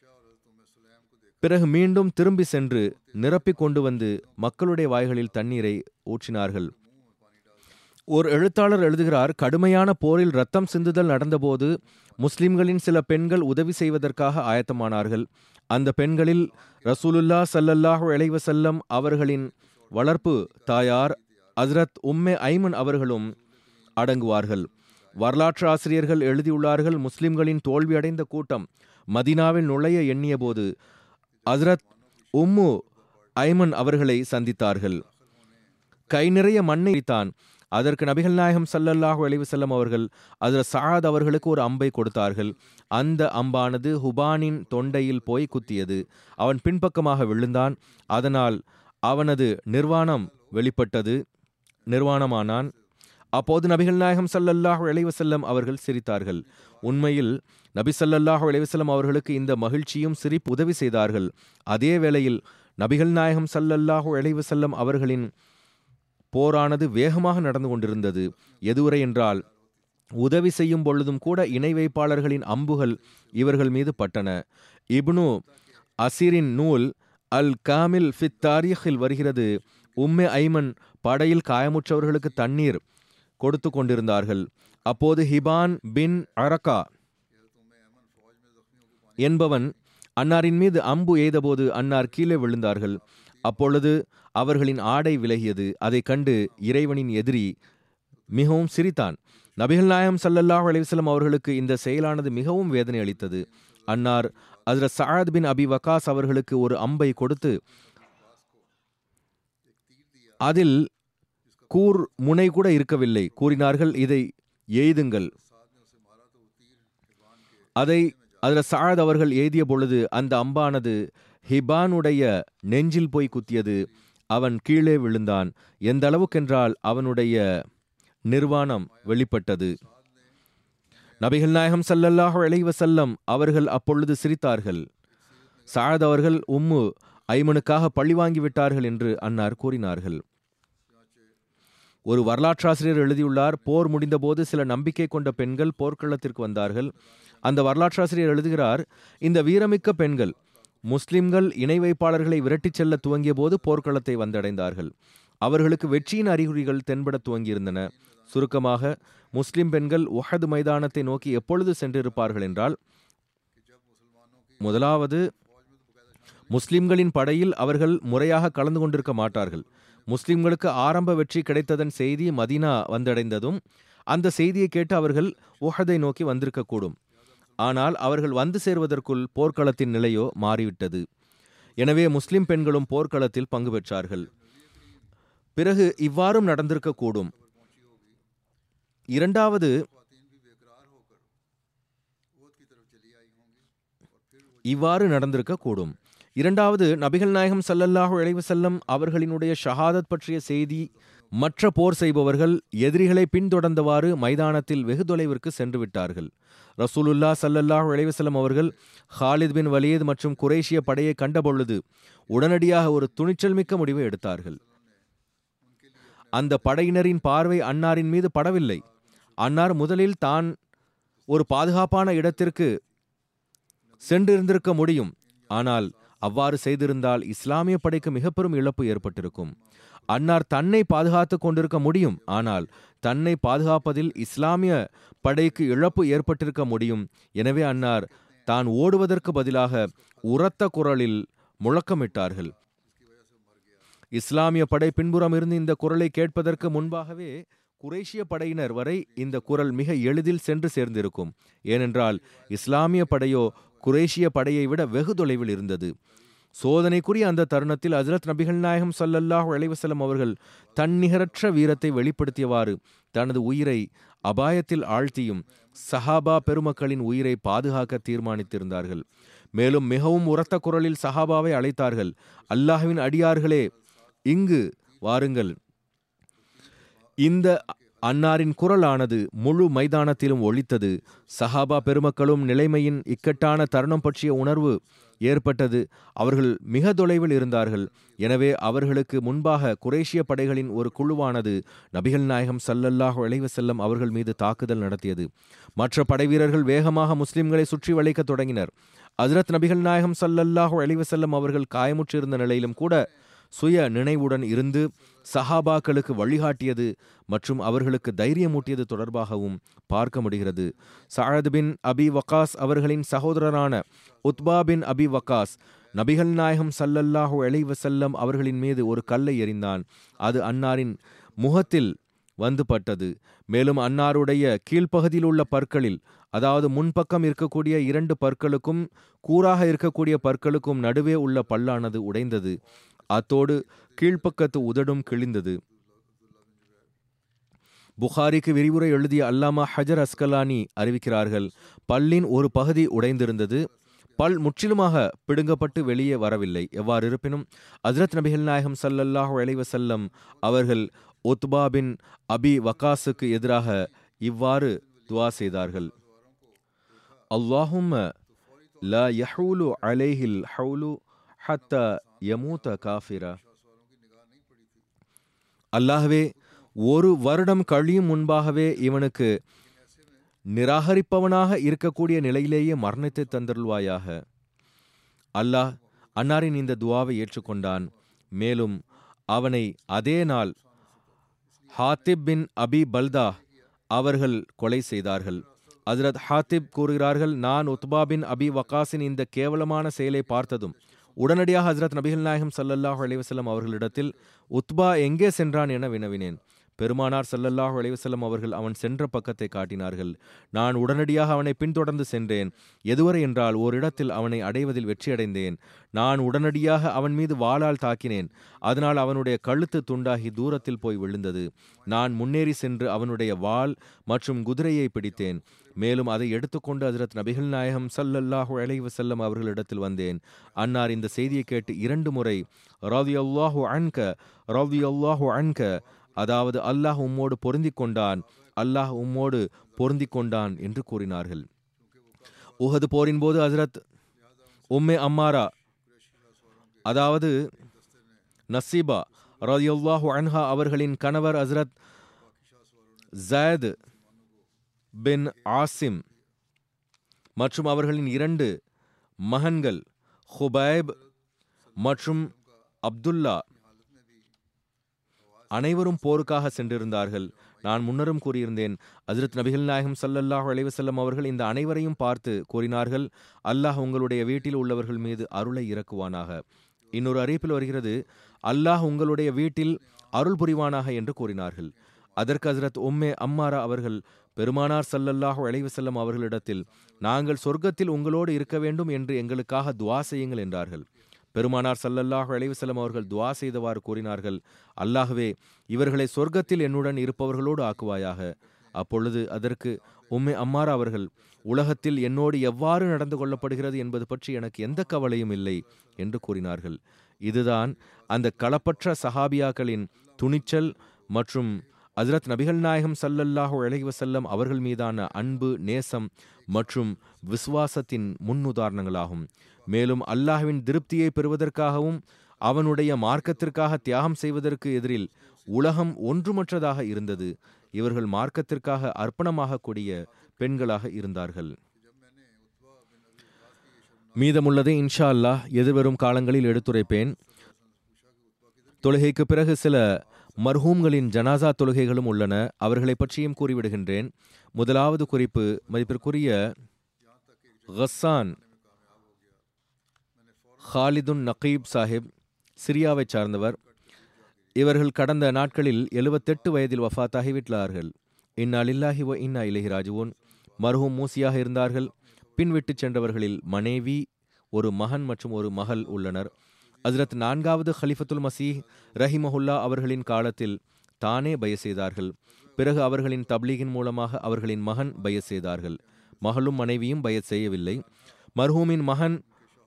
பிறகு மீண்டும் திரும்பி சென்று நிரப்பிக் கொண்டு வந்து மக்களுடைய வாய்களில் தண்ணீரை ஊற்றினார்கள் ஒரு எழுத்தாளர் எழுதுகிறார் கடுமையான போரில் ரத்தம் சிந்துதல் நடந்தபோது முஸ்லிம்களின் சில பெண்கள் உதவி செய்வதற்காக ஆயத்தமானார்கள் அந்த பெண்களில் ரசூலுல்லா சல்லல்லாஹு அலைவசல்லம் அவர்களின் வளர்ப்பு தாயார் ஹஸ்ரத் உம்மே ஐமன் அவர்களும் அடங்குவார்கள் வரலாற்று ஆசிரியர்கள் எழுதியுள்ளார்கள் முஸ்லிம்களின் தோல்வியடைந்த கூட்டம் மதினாவில் நுழைய எண்ணியபோது ஹஸ்ரத் உம்மு ஐமன் அவர்களை சந்தித்தார்கள் கை நிறைய மண்ணை தான் அதற்கு நபிகள் நாயகம் சல்லல்லாஹு அலைவு செல்லம் அவர்கள் அதில் சாத் அவர்களுக்கு ஒரு அம்பை கொடுத்தார்கள் அந்த அம்பானது ஹுபானின் தொண்டையில் போய் குத்தியது அவன் பின்பக்கமாக விழுந்தான் அதனால் அவனது நிர்வாணம் வெளிப்பட்டது நிர்வாணமானான் அப்போது நபிகள் நாயகம் சல்லல்லாஹு அலைவு செல்லம் அவர்கள் சிரித்தார்கள் உண்மையில் நபி சல்லல்லாஹு அலைவசல்லம் அவர்களுக்கு இந்த மகிழ்ச்சியும் சிரிப்பு உதவி செய்தார்கள் அதே வேளையில் நபிகள் நாயகம் சல்லல்லாஹு அலைவசல்லம் அவர்களின் போரானது வேகமாக நடந்து கொண்டிருந்தது எதுவரை என்றால் உதவி செய்யும் பொழுதும் கூட இணை வைப்பாளர்களின் அம்புகள் இவர்கள் மீது பட்டன இப்னு அசீரின் நூல் அல் காமில் ஃபித் தாரீஹில் வருகிறது உம்மே ஐமன் படையில் காயமுற்றவர்களுக்கு தண்ணீர் கொடுத்து கொண்டிருந்தார்கள் அப்போது ஹிபான் பின் அரகா என்பவன் அன்னாரின் மீது அம்பு எய்தபோது அன்னார் கீழே விழுந்தார்கள் அப்பொழுது அவர்களின் ஆடை விலகியது அதை கண்டு இறைவனின் எதிரி மிகவும் சிரித்தான் நபிகள் நாயம் சல்லல்லாஹ் அலிவசலம் அவர்களுக்கு இந்த செயலானது மிகவும் வேதனை அளித்தது அன்னார் அதில் சாத் பின் அபி வகாஸ் அவர்களுக்கு ஒரு அம்பை கொடுத்து அதில் கூர் முனை கூட இருக்கவில்லை கூறினார்கள் இதை எய்துங்கள் அதை அதில் சாத் அவர்கள் எய்திய பொழுது அந்த அம்பானது ஹிபானுடைய நெஞ்சில் போய் குத்தியது அவன் கீழே விழுந்தான் எந்த அளவுக்கென்றால் அவனுடைய நிர்வாணம் வெளிப்பட்டது நபிகள் நாயகம் ஸல்லல்லாஹு அலைஹி வஸல்லம் அவர்கள் அப்பொழுது சிரித்தார்கள் சாத் அவர்கள் உம்மு ஐமனுக்காக பழி வாங்கி விட்டார்கள் என்று அன்னார் கூறினார்கள் ஒரு வரலாற்றாசிரியர் எழுதியுள்ளார் போர் முடிந்தபோது சில நம்பிக்கை கொண்ட பெண்கள் போர்க்களத்திற்கு வந்தார்கள் அந்த வரலாற்றாசிரியர் எழுதுகிறார் இந்த வீரமிக்க பெண்கள் முஸ்லிம்கள் இணை வைப்பாளர்களை விரட்டிச் செல்ல துவங்கிய போது போர்க்களத்தை வந்தடைந்தார்கள் அவர்களுக்கு வெற்றியின் அறிகுறிகள் தென்பட துவங்கியிருந்தன சுருக்கமாக முஸ்லிம் பெண்கள் உஹது மைதானத்தை நோக்கி எப்பொழுது சென்றிருப்பார்கள் என்றால் முதலாவது முஸ்லிம்களின் படையில் அவர்கள் முறையாக கலந்து கொண்டிருக்க மாட்டார்கள் முஸ்லிம்களுக்கு ஆரம்ப வெற்றி கிடைத்ததன் செய்தி மதீனா வந்தடைந்ததும் அந்த செய்தியை கேட்டு அவர்கள் உஹதை நோக்கி வந்திருக்கக்கூடும் ஆனால் அவர்கள் வந்து சேர்வதற்குள் போர்க்களத்தின் நிலையோ மாறிவிட்டது எனவே முஸ்லிம் பெண்களும் போர்க்களத்தில் பங்கு பெற்றார்கள் பிறகு இவ்வாறும் நடந்திருக்கக்கூடும் இரண்டாவது இவ்வாறு நடந்திருக்கக்கூடும் இரண்டாவது நபிகள் நாயகம் ஸல்லல்லாஹு அலைஹி வஸல்லம் அவர்களினுடைய ஷஹாதத் பற்றிய செய்தி மற்ற போர் செய்பவர்கள் எதிரிகளை பின்தொடர்ந்தவாறு மைதானத்தில் வெகு தொலைவிற்கு சென்று விட்டார்கள் ரசூலுல்லா ஸல்லல்லாஹு அலைஹி வஸல்லம் அவர்கள் ஹாலித் பின் வலீத் மற்றும் குரேஷிய படையை கண்டபொழுது உடனடியாக ஒரு துணிச்சல் மிக்க முடிவை எடுத்தார்கள் அந்த படையினரின் பார்வை அன்னாரின் மீது படவில்லை அன்னார் முதலில் தான் ஒரு பாதுகாப்பான இடத்திற்கு சென்றிருந்திருக்க முடியும் ஆனால் அவ்வாறு செய்திருந்தால் இஸ்லாமிய படைக்கு மிக பெரும் இழப்பு ஏற்பட்டிருக்கும் அன்னார் தன்னை பாதுகாத்து கொண்டிருக்க முடியும் ஆனால் தன்னை பாதுகாப்பதில் இஸ்லாமிய படைக்கு இழப்பு ஏற்பட்டிருக்க முடியும் எனவே அன்னார் தான் ஓடுவதற்கு பதிலாக உரத்த குரலில் முழக்கமிட்டார்கள் இஸ்லாமிய படை பின்புறம் இருந்து இந்த குரலை கேட்பதற்கு முன்பாகவே குரேஷிய படையினர் வரை இந்த குரல் மிக எளிதில் சென்று சேர்ந்திருக்கும் ஏனென்றால் இஸ்லாமிய படையோ குரேஷிய படையை விட வெகு தொலைவில் இருந்தது சோதனைக்குரிய அந்த தருணத்தில் ஹஜரத் நபிகள் நாயகம் ஸல்லல்லாஹு அலைஹி வஸல்லம் அவர்கள் தன்னிகரற்ற வீரத்தை வெளிப்படுத்தியவாறு தனது உயிரை அபாயத்தில் ஆழ்த்தியும் சஹாபா பெருமக்களின் உயிரை பாதுகாக்க தீர்மானித்திருந்தார்கள் மேலும் மிகவும் உரத்த குரலில் சஹாபாவை அழைத்தார்கள் அல்லாஹ்வின் அடியார்களே இங்கு வாருங்கள் இந்த அன்னாரின் குரலானது முழு மைதானத்திலும் ஒலித்தது சஹாபா பெருமக்களும் நிலைமையின் இக்கட்டான தருணம் பற்றிய உணர்வு ஏற்பட்டது அவர்கள் மிக தொலைவில் இருந்தார்கள் எனவே அவர்களுக்கு முன்பாக குரேஷிய படைகளின் ஒரு குழுவானது நபிகள் நாயகம் ஸல்லல்லாஹு அலைஹி வஸல்லம் அவர்கள் மீது தாக்குதல் நடத்தியது மற்ற படைவீரர்கள் வேகமாக முஸ்லிம்களை சுற்றி வளைக்கத் தொடங்கினர் ஹஜ்ரத் நபிகள் நாயகம் ஸல்லல்லாஹு அலைஹி வஸல்லம் அவர்கள் காயமுற்றிருந்த நிலையிலும் கூட சுய நினைவுடன் இருந்து சஹாபாக்களுக்கு வழிகாட்டியது மற்றும் அவர்களுக்கு தைரியமூட்டியது தொடர்பாகவும் பார்க்க முடிகிறது சாயத் பின் அபி வக்காஸ் அவர்களின் சகோதரரான உத்பா பின் அபி வக்காஸ் நபிகள் நாயகம் ஸல்லல்லாஹு அலைஹி வஸல்லம் அவர்களின் மீது ஒரு கல்லை எறிந்தான் அது அன்னாரின் முகத்தில் வந்து பட்டது மேலும் அன்னாருடைய கீழ்ப்பகுதியில் உள்ள பற்களில் அதாவது முன்பக்கம் இருக்கக்கூடிய இரண்டு பற்களுக்கும் கூறாக இருக்கக்கூடிய பற்களுக்கும் நடுவே உள்ள பல்லானது உடைந்தது அத்தோடு கீழ்ப்பக்கத்து உதடும் கிழிந்தது புகாரிக்கு விரிவுரை எழுதிய அல்லாமா ஹஜர் அஸ்கலானி அறிவிக்கிறார்கள் பல்லின் ஒரு பகுதி உடைந்திருந்தது பல் முற்றிலுமாக பிடுங்கப்பட்டு வெளியே வரவில்லை எவ்வாறு இருப்பினும் ஹஜ்ரத் நபிகள் நாயகம் ஸல்லல்லாஹு அலைஹி வஸல்லம் அவர்கள் உத்பா பின் அபி வகாஸுக்கு எதிராக இவ்வாறு துவா செய்தார்கள் அல்லாஹும்ம லா யஹூலு அலைஹில் ஹவுலு ஹத்த யமூத காஃபிரா அல்லாஹ்வே ஒரு வருடம் கழியும் முன்பாகவே இவனுக்கு நிராகரிப்பவனாக இருக்கக்கூடிய நிலையிலேயே மரணத்தை தந்தருள்வாயாக அல்லாஹ் அன்னாரின் இந்த துவாவை ஏற்றுக்கொண்டான் மேலும் அவனை அதே நாள் ஹாத்திப் பின் அபி பல்தா அவர்கள் கொலை செய்தார்கள் ஹஜ்ரத் ஹாத்திப் கூறுகிறார்கள் நான் உத்பா பின் அபி வக்காஸின் இந்த கேவலமான செயலை பார்த்ததும் உடனடியாக ஹஜ்ரத் நபிகள் நாயகம் ஸல்லல்லாஹு அலைஹி வஸல்லம் அவர்களிடத்தில் உத்பா எங்கே சென்றான் என வினவினேன் பெருமானார் ஸல்லல்லாஹு அலைஹி வஸல்லம் அவர்கள் அவன் சென்ற பக்கத்தை காட்டினார்கள் நான் உடனடியாக அவனை பின்தொடர்ந்து சென்றேன் எதுவரை என்றால் ஓரிடத்தில் அவனை அடைவதில் வெற்றியடைந்தேன் நான் உடனடியாக அவன் மீது வாளால் தாக்கினேன் அதனால் அவனுடைய கழுத்து துண்டாகி தூரத்தில் போய் விழுந்தது நான் முன்னேறி சென்று அவனுடைய வாள் மற்றும் குதிரையை பிடித்தேன் மேலும் அதை எடுத்துக்கொண்டு ஹஜரத் நபிகள் நாயகம் ஸல்லல்லாஹு அலைஹி வஸல்லம் அவர்களிடத்தில் வந்தேன் அன்னார் இந்த செய்தியை கேட்டு இரண்டு முறை ரலியல்லாஹு அன்க ரலியல்லாஹு அன்க அதாவது அல்லாஹ் உம்மோடு பொருந்திக் கொண்டான் அல்லாஹ் உம்மோடு பொருந்திக் கொண்டான் என்று கூறினார்கள் உஹது போரின் போது ஹஜரத் உம்மே அம்மாரா அதாவது நசீபா ரலியல்லாஹு அன்ஹா அவர்களின் கணவர் ஹஜரத் ஜயத் பின் ஆசிம் மற்றும் அவர்களின் இரண்டு மகன்கள் ஹுபைப் மற்றும் அப்துல்லா அனைவரும் போருக்காக சென்றிருந்தார்கள் நான் முன்னரும் கூறியிருந்தேன் ஹஜரத் நபிகள் நாயகம் ஸல்லல்லாஹு அலைஹி வஸல்லம் அவர்கள் இந்த அனைவரையும் பார்த்து கூறினார்கள் அல்லாஹ் உங்களுடைய வீட்டில் உள்ளவர்கள் மீது அருளை இறக்குவானாக இன்னொரு அறிவிப்பில் வருகிறது அல்லாஹ் உங்களுடைய வீட்டில் அருள் புரிவானாக என்று கூறினார்கள் அதற்கு ஹஜரத் உம்மே அம்மாரா அவர்கள் பெருமானார் ஸல்லல்லாஹு அலைஹி வஸல்லம் அவர்களிடத்தில் நாங்கள் சொர்க்கத்தில் உங்களோடு இருக்க வேண்டும் என்று எங்களுக்காக துவா செய்யுங்கள் என்றார்கள் பெருமானார் ஸல்லல்லாஹு அலைஹி வஸல்லம் அவர்கள் துவா செய்தவாறு கூறினார்கள் அல்லாஹ்வே இவர்களை சொர்க்கத்தில் என்னுடன் இருப்பவர்களோடு ஆக்குவாயாக அப்பொழுது அதற்கு உம்மே அம்மாரா அவர்கள் உலகத்தில் என்னோடு எவ்வாறு நடந்து கொள்ளப்படுகிறது என்பது பற்றி எனக்கு எந்த கவலையும் இல்லை என்று கூறினார்கள் இதுதான் அந்த களப்பற்ற சஹாபியாக்களின் துணிச்சல் மற்றும் ஹஜரத் நபிகள் நாயகம் ஸல்லல்லாஹு அலைஹி வஸல்லம் அவர்கள் மீதான அன்பு நேசம் மற்றும் விசுவாசத்தின் முன்னுதாரணங்களாகும் மேலும் அல்லாஹ்வின் திருப்தியை பெறுவதற்காகவும் அவனுடைய மார்க்கத்திற்காக தியாகம் செய்வதற்கு எதிரில் உலகம் ஒன்றுமற்றதாக இருந்தது இவர்கள் மார்க்கத்திற்காக அர்ப்பணமாக கூடிய பெண்களாக இருந்தார்கள் மீதமுள்ளதை இன்ஷா அல்லாஹ் எதிர்வரும் காலங்களில் எடுத்துரைப்பேன் தொழுகைக்கு பிறகு சில மர்ஹூம்களின் ஜனாசா தொழுகைகளும் உள்ளன அவர்களை பற்றியும் கூறிவிடுகின்றேன் முதலாவது குறிப்பு மதிப்பிற்குரிய கஸ்ஸான் ஹாலிதுன் நகீப் சாஹிப் சிரியாவைச் சார்ந்தவர் இவர்கள் கடந்த நாட்களில் எழுபத்தெட்டு வயதில் வஃபாத்தாகிவிட்டார்கள் இன்னா லில்லாஹி வ இன்னா இலஹி ராஜுவோன் மர்ஹூம் மூசியாக இருந்தார்கள் பின் விட்டுச் சென்றவர்களில் மனைவி ஒரு மகன் மற்றும் ஒரு மகள் உள்ளனர் ஹஜ்ரத் நான்காவது ஹலிஃபத்துல் மசீஹ் ரஹிமஹுல்லா அவர்களின் காலத்தில் தானே பய செய்தார்கள் பிறகு அவர்களின் தப்லீகின் மூலமாக அவர்களின் மகன் பய செய்தார்கள் மகளும் மனைவியும் பய செய்யவில்லை மர்ஹூமின் மகன்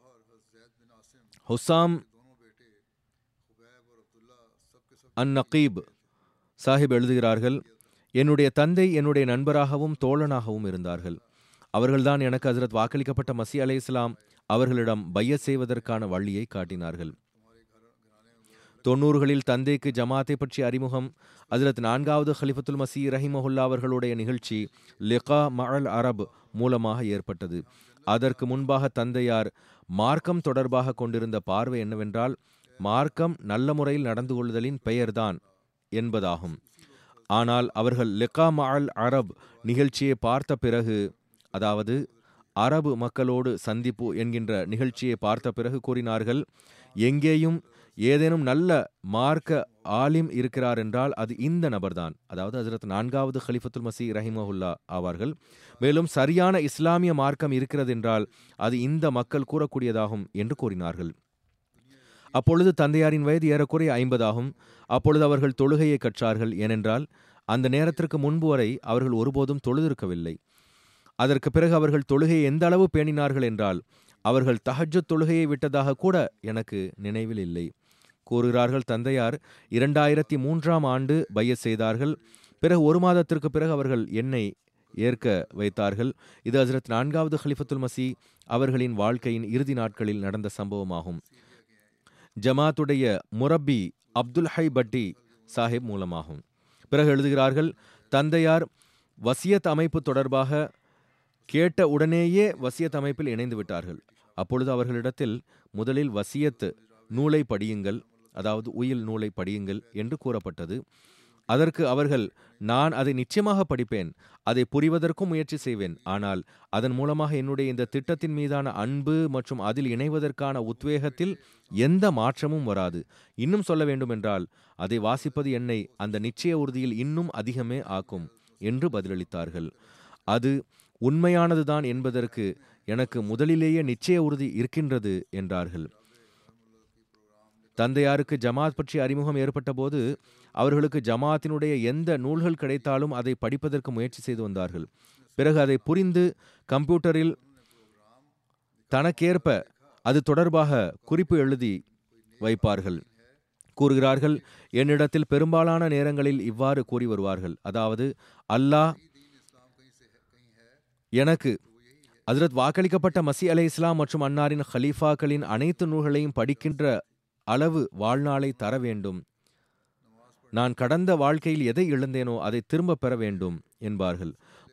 ஹுசாம் அன் நகீப் சாஹிப் எழுதுகிறார்கள் என்னுடைய தந்தை என்னுடைய நண்பராகவும் தோழனாகவும் இருந்தார்கள் அவர்கள்தான் எனக்கு ஹசரத் வாக்களிக்கப்பட்ட மசி அலை இஸ்லாம் அவர்களிடம் பைய செய்வதற்கான வழியை காட்டினார்கள் தொண்ணூறுகளில் தந்தைக்கு ஜமாத்தை பற்றிய அறிமுகம் ஹசரத் நான்காவது ஹலிஃபத்துல் மசி ரஹிமஹுல்லா அவர்களுடைய நிகழ்ச்சி லிகா மஅல் அரப் மூலமாக ஏற்பட்டது அதற்கு முன்பாக தந்தையார் மார்க்கம் தொடர்பாக கொண்டிருந்த பார்வை என்னவென்றால் மார்க்கம் நல்ல முறையில் நடந்து கொள்ளுதலின் பெயர்தான் என்பதாகும் ஆனால் அவர்கள் லிகா மஅல் அரப் நிகழ்ச்சியை பார்த்த பிறகு அதாவது அரபு மக்களோடு சந்திப்பு என்கின்ற நிகழ்ச்சியை பார்த்த பிறகு கூறினார்கள் எங்கேயும் ஏதேனும் நல்ல மார்க்க ஆலிம் இருக்கிறார் என்றால் அது இந்த நபர்தான் அதாவது ஹசரத் நான்காவது ஹலிஃபத்துல் மசி ரஹிமஹுல்லா ஆவார்கள் மேலும் சரியான இஸ்லாமிய மார்க்கம் இருக்கிறது என்றால் அது இந்த மக்கள் கூறக்கூடியதாகும் என்று கூறினார்கள் அப்பொழுது தந்தையாரின் வயது ஏறக்குறைய ஐம்பதாகும் அப்பொழுது அவர்கள் தொழுகையை கற்றார்கள் ஏனென்றால் அந்த நேரத்திற்கு முன்பு வரை அவர்கள் ஒருபோதும் தொழுதிருக்கவில்லை அதற்கு பிறகு அவர்கள் தொழுகையை எந்த அளவு பேணினார்கள் என்றால் அவர்கள் தஹஜ்ஜத் தொழுகையை விட்டதாக கூட எனக்கு நினைவில் இல்லை கூறுகிறார்கள் தந்தையார் இரண்டாயிரத்தி மூன்றாம் ஆண்டு பைய செய்தார்கள் பிறகு ஒரு மாதத்திற்கு பிறகு அவர்கள் என்னை ஏற்க வைத்தார்கள் இது ஹசரத் நான்காவது ஹலிஃபத்துல் மசி அவர்களின் வாழ்க்கையின் இறுதி நாட்களில் நடந்த சம்பவமாகும் ஜமாத்துடைய முரப்பி அப்துல் ஹை பட்டி சாஹிப் மூலமாகும் பிறகு எழுதுகிறார்கள் தந்தையார் வசியத் அமைப்பு தொடர்பாக கேட்ட உடனேயே வசியத் அமைப்பில் இணைந்து விட்டார்கள் அப்பொழுது அவர்களிடத்தில் முதலில் வசியத் நூலை படியுங்கள் அதாவது உயில் நூலை படியுங்கள் என்று கூறப்பட்டது அதற்கு அவர்கள் நான் அதை நிச்சயமாக படிப்பேன் அதை புரிவதற்கும் முயற்சி செய்வேன் ஆனால் அதன் மூலமாக என்னுடைய இந்த திட்டத்தின் மீதான அன்பு மற்றும் அதில் இணைவதற்கான உத்வேகத்தில் எந்த மாற்றமும் வராது இன்னும் சொல்ல வேண்டுமென்றால் அதை வாசிப்பது என்னை அந்த நிச்சய உறுதியில் இன்னும் அதிகமே ஆக்கும் என்று பதிலளித்தார்கள் அது உண்மையானதுதான் என்பதற்கு எனக்கு முதலிலேயே நிச்சய உறுதி இருக்கின்றது என்றார்கள் தந்தையாருக்கு ஜமாத் பற்றி அறிமுகம் ஏற்பட்டபோது அவர்களுக்கு ஜமாத்தினுடைய எந்த நூல்கள் கிடைத்தாலும் அதை படிப்பதற்கு முயற்சி செய்து வந்தார்கள் பிறகு அதை புரிந்து கம்ப்யூட்டரில் தனக்கேற்ப அது தொடர்பாக குறிப்பு எழுதி வைப்பார்கள் கூறுகிறார்கள் என்னிடத்தில் பெரும்பாலான நேரங்களில் இவ்வாறு கூறி வருவார்கள் அதாவது அல்லாஹ் எனக்கு ஹஜ்ரத் வாக்களிக்கப்பட்ட மசி அலை இஸ்லாம் மற்றும் அன்னாரின் ஹலீஃபாக்களின் அனைத்து நூல்களையும் படிக்கின்ற அளவு வாழ்நாளை தர வேண்டும் நான் கடந்த வாழ்க்கையில் எதை இழந்தேனோ அதை திரும்ப பெற வேண்டும் என்பார்கள்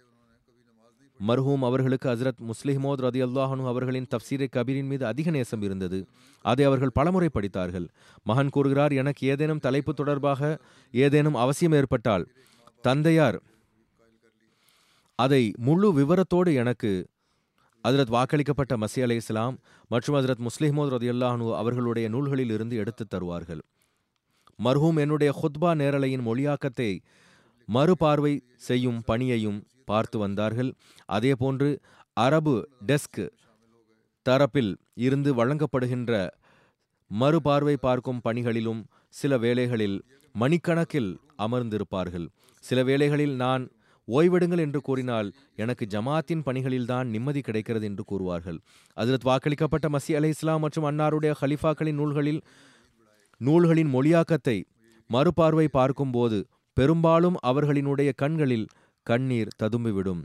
மர்ஹூம் அவர்களுக்கு ஹசரத் முஸ்லிமோத் ரதி அல்லாஹனு அவர்களின் தப்சீரை கபீரின் மீது அதிக நேசம் இருந்தது அதை அவர்கள் பலமுறை படித்தார்கள் மகன் கூறுகிறார் எனக்கு ஏதேனும் தலைப்பு தொடர்பாக ஏதேனும் அவசியம் ஏற்பட்டால் தந்தையார் அதை முழு விவரத்தோடு எனக்கு ஹஜரத் வாக்களிக்கப்பட்ட மசி அலை இஸ்லாம் மற்றும் ஹஜரத் முஸ்லிமோத் ரதி அல்லாஹனு அவர்களுடைய நூல்களில் இருந்து எடுத்து தருவார்கள் மர்ஹூம் என்னுடைய ஹுத்பா நேரலையின் மொழியாக்கத்தை மறுபார்வை செய்யும் பணியையும் பார்த்து வந்தார்கள் அதேபோன்று அரபு டெஸ்க் தரப்பில் இருந்து வழங்கப்படுகின்ற மறுபார்வை பார்க்கும் பணிகளிலும் சில வேளைகளில் மணிக்கணக்கில் அமர்ந்திருப்பார்கள் சில வேளைகளில் நான் ஓய்வெடுங்கள் என்று கூறினால் எனக்கு ஜமாத்தின் பணிகளில்தான் நிம்மதி கிடைக்கிறது என்று கூறுவார்கள் அதில் வாக்களிக்கப்பட்ட மசி அலை இஸ்லாம் மற்றும் அன்னாருடைய ஹலிஃபாக்களின் நூல்களில் நூல்களின் மொழியாக்கத்தை மறுபார்வை பார்க்கும்போது பெரும்பாலும் அவர்களினுடைய கண்களில் கண்ணீர் ததும்பிவிடும்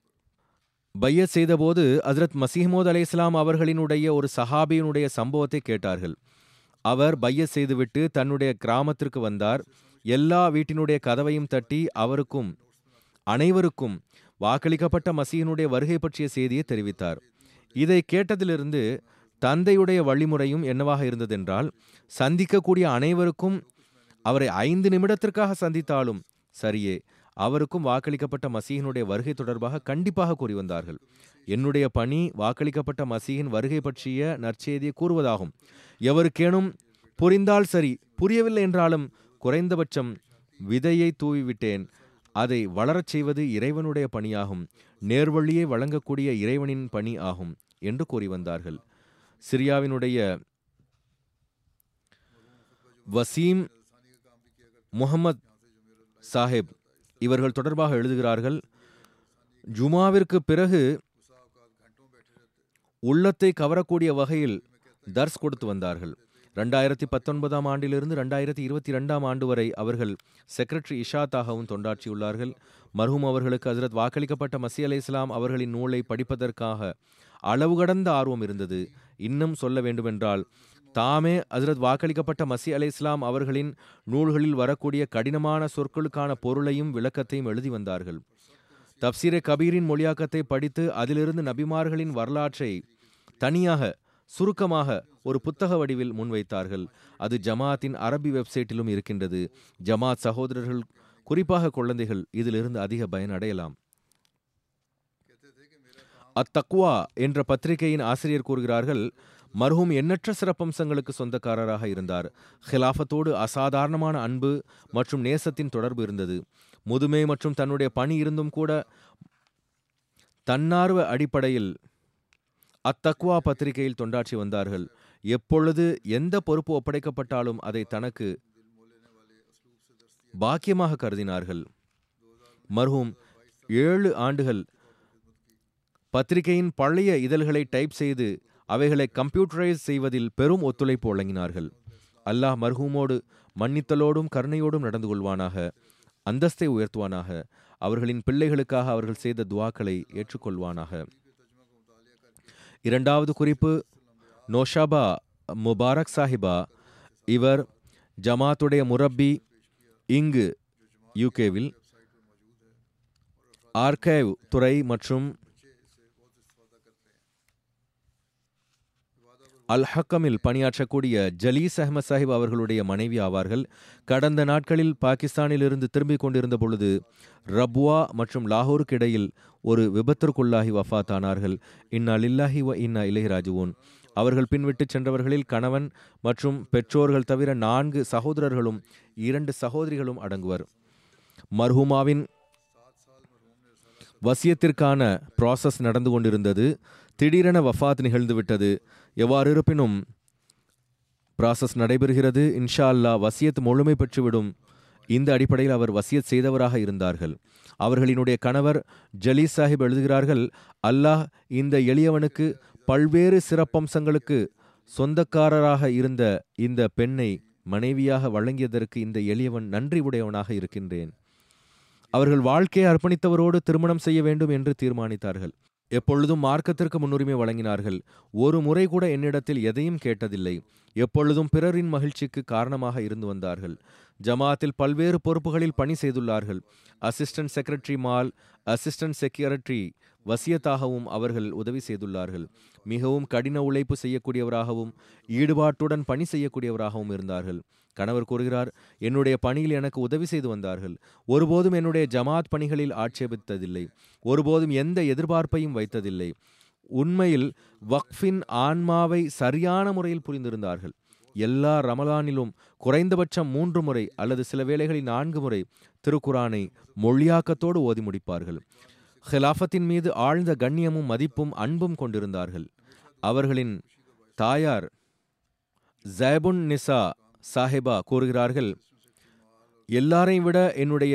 பைய செய்தபோது ஹசரத் மசீமோத் அலை இஸ்லாம் அவர்களினுடைய ஒரு சஹாபியினுடைய சம்பவத்தை கேட்டார்கள் அவர் பைய செய்துவிட்டு தன்னுடைய கிராமத்திற்கு வந்தார் எல்லா வீட்டினுடைய கதவையும் தட்டி அவருக்கும் அனைவருக்கும் வாக்களிக்கப்பட்ட மசீகனுடைய வருகை பற்றிய செய்தியை தெரிவித்தார் இதை கேட்டதிலிருந்து தந்தையுடைய வழிமுறையும் என்னவாக இருந்ததென்றால் சந்திக்கக்கூடிய அனைவருக்கும் அவரை ஐந்து நிமிடத்திற்காக சந்தித்தாலும் சரியே அவருக்கும் வாக்களிக்கப்பட்ட மசீகனுடைய வருகை தொடர்பாக கண்டிப்பாக கூறி வந்தார்கள் என்னுடைய பணி வாக்களிக்கப்பட்ட மசீகின் வருகை பற்றிய நற்செய்தியை கூறுவதாகும் எவருக்கேனும் புரிந்தால் சரி புரியவில்லை என்றாலும் குறைந்தபட்சம் விதையை தூவிவிட்டேன் அதை வளரச் செய்வது இறைவனுடைய பணியாகும் நேர்வழியை வழங்கக்கூடிய இறைவனின் பணி ஆகும் என்று கூறி வந்தார்கள் சிரியாவினுடைய வசீம் முகமது சாஹிப் இவர்கள் தொடர்பாக எழுதுகிறார்கள் ஜுமாவிற்கு பிறகு உள்ளத்தை கவரக்கூடிய வகையில் தர்ஸ் கொடுத்து வந்தார்கள் ரெண்டாயிரத்தி பத்தொன்பதாம் ஆண்டிலிருந்து ரெண்டாயிரத்தி இருபத்தி ரெண்டாம் ஆண்டு வரை அவர்கள் செக்ரட்டரி இஷாத்தாகவும் தொண்டாற்றியுள்ளார்கள் மர்ஹூம் அவர்களுக்கு ஹசரத் வாக்களிக்கப்பட்ட மசி அலை இஸ்லாம் அவர்களின் நூலை படிப்பதற்காக அளவு கடந்த ஆர்வம் இருந்தது இன்னும் சொல்ல வேண்டுமென்றால் தாமே ஹசரத் வாக்களிக்கப்பட்ட மசி அலை இஸ்லாம் அவர்களின் நூல்களில் வரக்கூடிய கடினமான சொற்களுக்கான பொருளையும் விளக்கத்தையும் எழுதி வந்தார்கள் தப்சீரே கபீரின் மொழியாக்கத்தை படித்து அதிலிருந்து நபிமார்களின் வரலாற்றை தனியாக சுருக்கமாக ஒரு புத்தக வடிவில் முன்வைத்தார்கள் அது ஜமாத்தின் அரபி வெப்சைட்டிலும் இருக்கின்றது ஜமாத் சகோதரர்கள் குறிப்பாக குழந்தைகள் இதிலிருந்து அதிக பயன் அடையலாம் அத்தக்வா என்ற பத்திரிகையின் ஆசிரியர் கூறுகிறார்கள் மர்ஹூம் எண்ணற்ற சிறப்பம்சங்களுக்கு சொந்தக்காரராக இருந்தார் ஹிலாஃபத்தோடு அசாதாரணமான அன்பு மற்றும் நேசத்தின் தொடர்பு இருந்தது முதுமை மற்றும் தன்னுடைய பணி இருந்தும் கூட தன்னார்வ அடிப்படையில் அத்தக்வா பத்திரிகையில் தொண்டாற்றி வந்தார்கள் எப்பொழுது எந்த பொறுப்பு ஒப்படைக்கப்பட்டாலும் அதை தனக்கு பாக்கியமாக கருதினார்கள் மர்ஹூம் ஏழு ஆண்டுகள் பத்திரிகையின் பழைய இதழ்களை டைப் செய்து அவைகளை கம்ப்யூட்டரைஸ் செய்வதில் பெரும் ஒத்துழைப்பு வழங்கினார்கள் அல்லாஹ் மர்ஹூமோடு மன்னித்தலோடும் கருணையோடும் நடந்து கொள்வானாக அந்தஸ்தை உயர்த்துவானாக அவர்களின் பிள்ளைகளுக்காக அவர்கள் செய்த துவாக்களை ஏற்றுக்கொள்வானாக இரண்டாவது குறிப்பு நோஷாபா முபாரக் சாஹிபா இவர் ஜமாத்துடைய முரப்பி இங்கு யூகேவில் ஆர்கைவ் துறை மற்றும் அல் ஹக்கமில் பணியாற்றக்கூடிய ஜலீஸ் அஹமத் சாஹிப் அவர்களுடைய மனைவி ஆவார்கள் கடந்த நாட்களில் பாகிஸ்தானிலிருந்து திரும்பிக் கொண்டிருந்த பொழுது ரப்வா மற்றும் லாகூருக்கு இடையில் ஒரு விபத்திற்குள்ளாகி வஃபாத்தானார்கள் இன்னா லில்லாஹி வ இன்னா இலஹி ராஜுவோன் அவர்கள் பின்விட்டு சென்றவர்களில் கணவன் மற்றும் பெற்றோர்கள் தவிர நான்கு சகோதரர்களும் இரண்டு சகோதரிகளும் அடங்குவர் மர்ஹூமாவின் வசியத்திற்கான ப்ராசஸ் நடந்து கொண்டிருந்தது திடீரென வஃபாத் நிகழ்ந்துவிட்டது எவ்வாறு இருப்பினும் ப்ராசஸ் நடைபெறுகிறது இன்ஷா அல்லாஹ் வசியத் முழுமை பெற்றுவிடும் இந்த அடிப்படையில் அவர் வசியத் செய்தவராக இருந்தார்கள் அவர்களினுடைய கணவர் ஜலீஸ் சாஹிப் எழுதுகிறார்கள் அல்லாஹ் இந்த எளியவனுக்கு பல்வேறு சிறப்பம்சங்களுக்கு சொந்தக்காரராக இருந்த இந்த பெண்ணை மனைவியாக வழங்கியதற்கு இந்த எளியவன் நன்றி உடையவனாக இருக்கின்றேன் அவர்கள் வாழ்க்கையை அர்ப்பணித்தவரோடு திருமணம் செய்ய வேண்டும் என்று தீர்மானித்தார்கள் எப்பொழுதும் மார்க்கத்திற்கு முன்னுரிமை வழங்கினார்கள் ஒரு முறை கூட என்னிடத்தில் எதையும் கேட்டதில்லை எப்பொழுதும் பிறரின் மகிழ்ச்சிக்கு காரணமாக இருந்து வந்தார்கள் ஜமாத்தில் பல்வேறு பொறுப்புகளில் பணி செய்துள்ளார்கள் அசிஸ்டன்ட் செக்ரட்டரி மால் அசிஸ்டன்ட் செக்யூரிட்டி வசியத்தாகவும் அவர்கள் உதவி செய்துள்ளார்கள் மிகவும் கடின உழைப்பு செய்யக்கூடியவராகவும் ஈடுபாட்டுடன் பணி செய்யக்கூடியவராகவும் இருந்தார்கள் கணவர் கூறுகிறார் என்னுடைய பணியில் எனக்கு உதவி செய்து வந்தார்கள் ஒருபோதும் என்னுடைய ஜமாத் பணிகளில் ஆட்சேபித்ததில்லை ஒருபோதும் எந்த எதிர்பார்ப்பையும் வைத்ததில்லை உண்மையில் வக்ஃபின் ஆன்மாவை சரியான முறையில் புரிந்திருந்தார்கள் எல்லா ரமலானிலும் குறைந்தபட்சம் மூன்று முறை அல்லது சில வேளைகளில் நான்கு முறை திருக்குரானை மொழியாக்கத்தோடு ஓதி முடிப்பார்கள் ஹிலாஃபத்தின் மீது ஆழ்ந்த கண்ணியமும் மதிப்பும் அன்பும் கொண்டிருந்தார்கள் அவர்களின் தாயார் ஜைபுன் நிசா சாஹிபா கூறுகிறார்கள் எல்லாரையும் விட என்னுடைய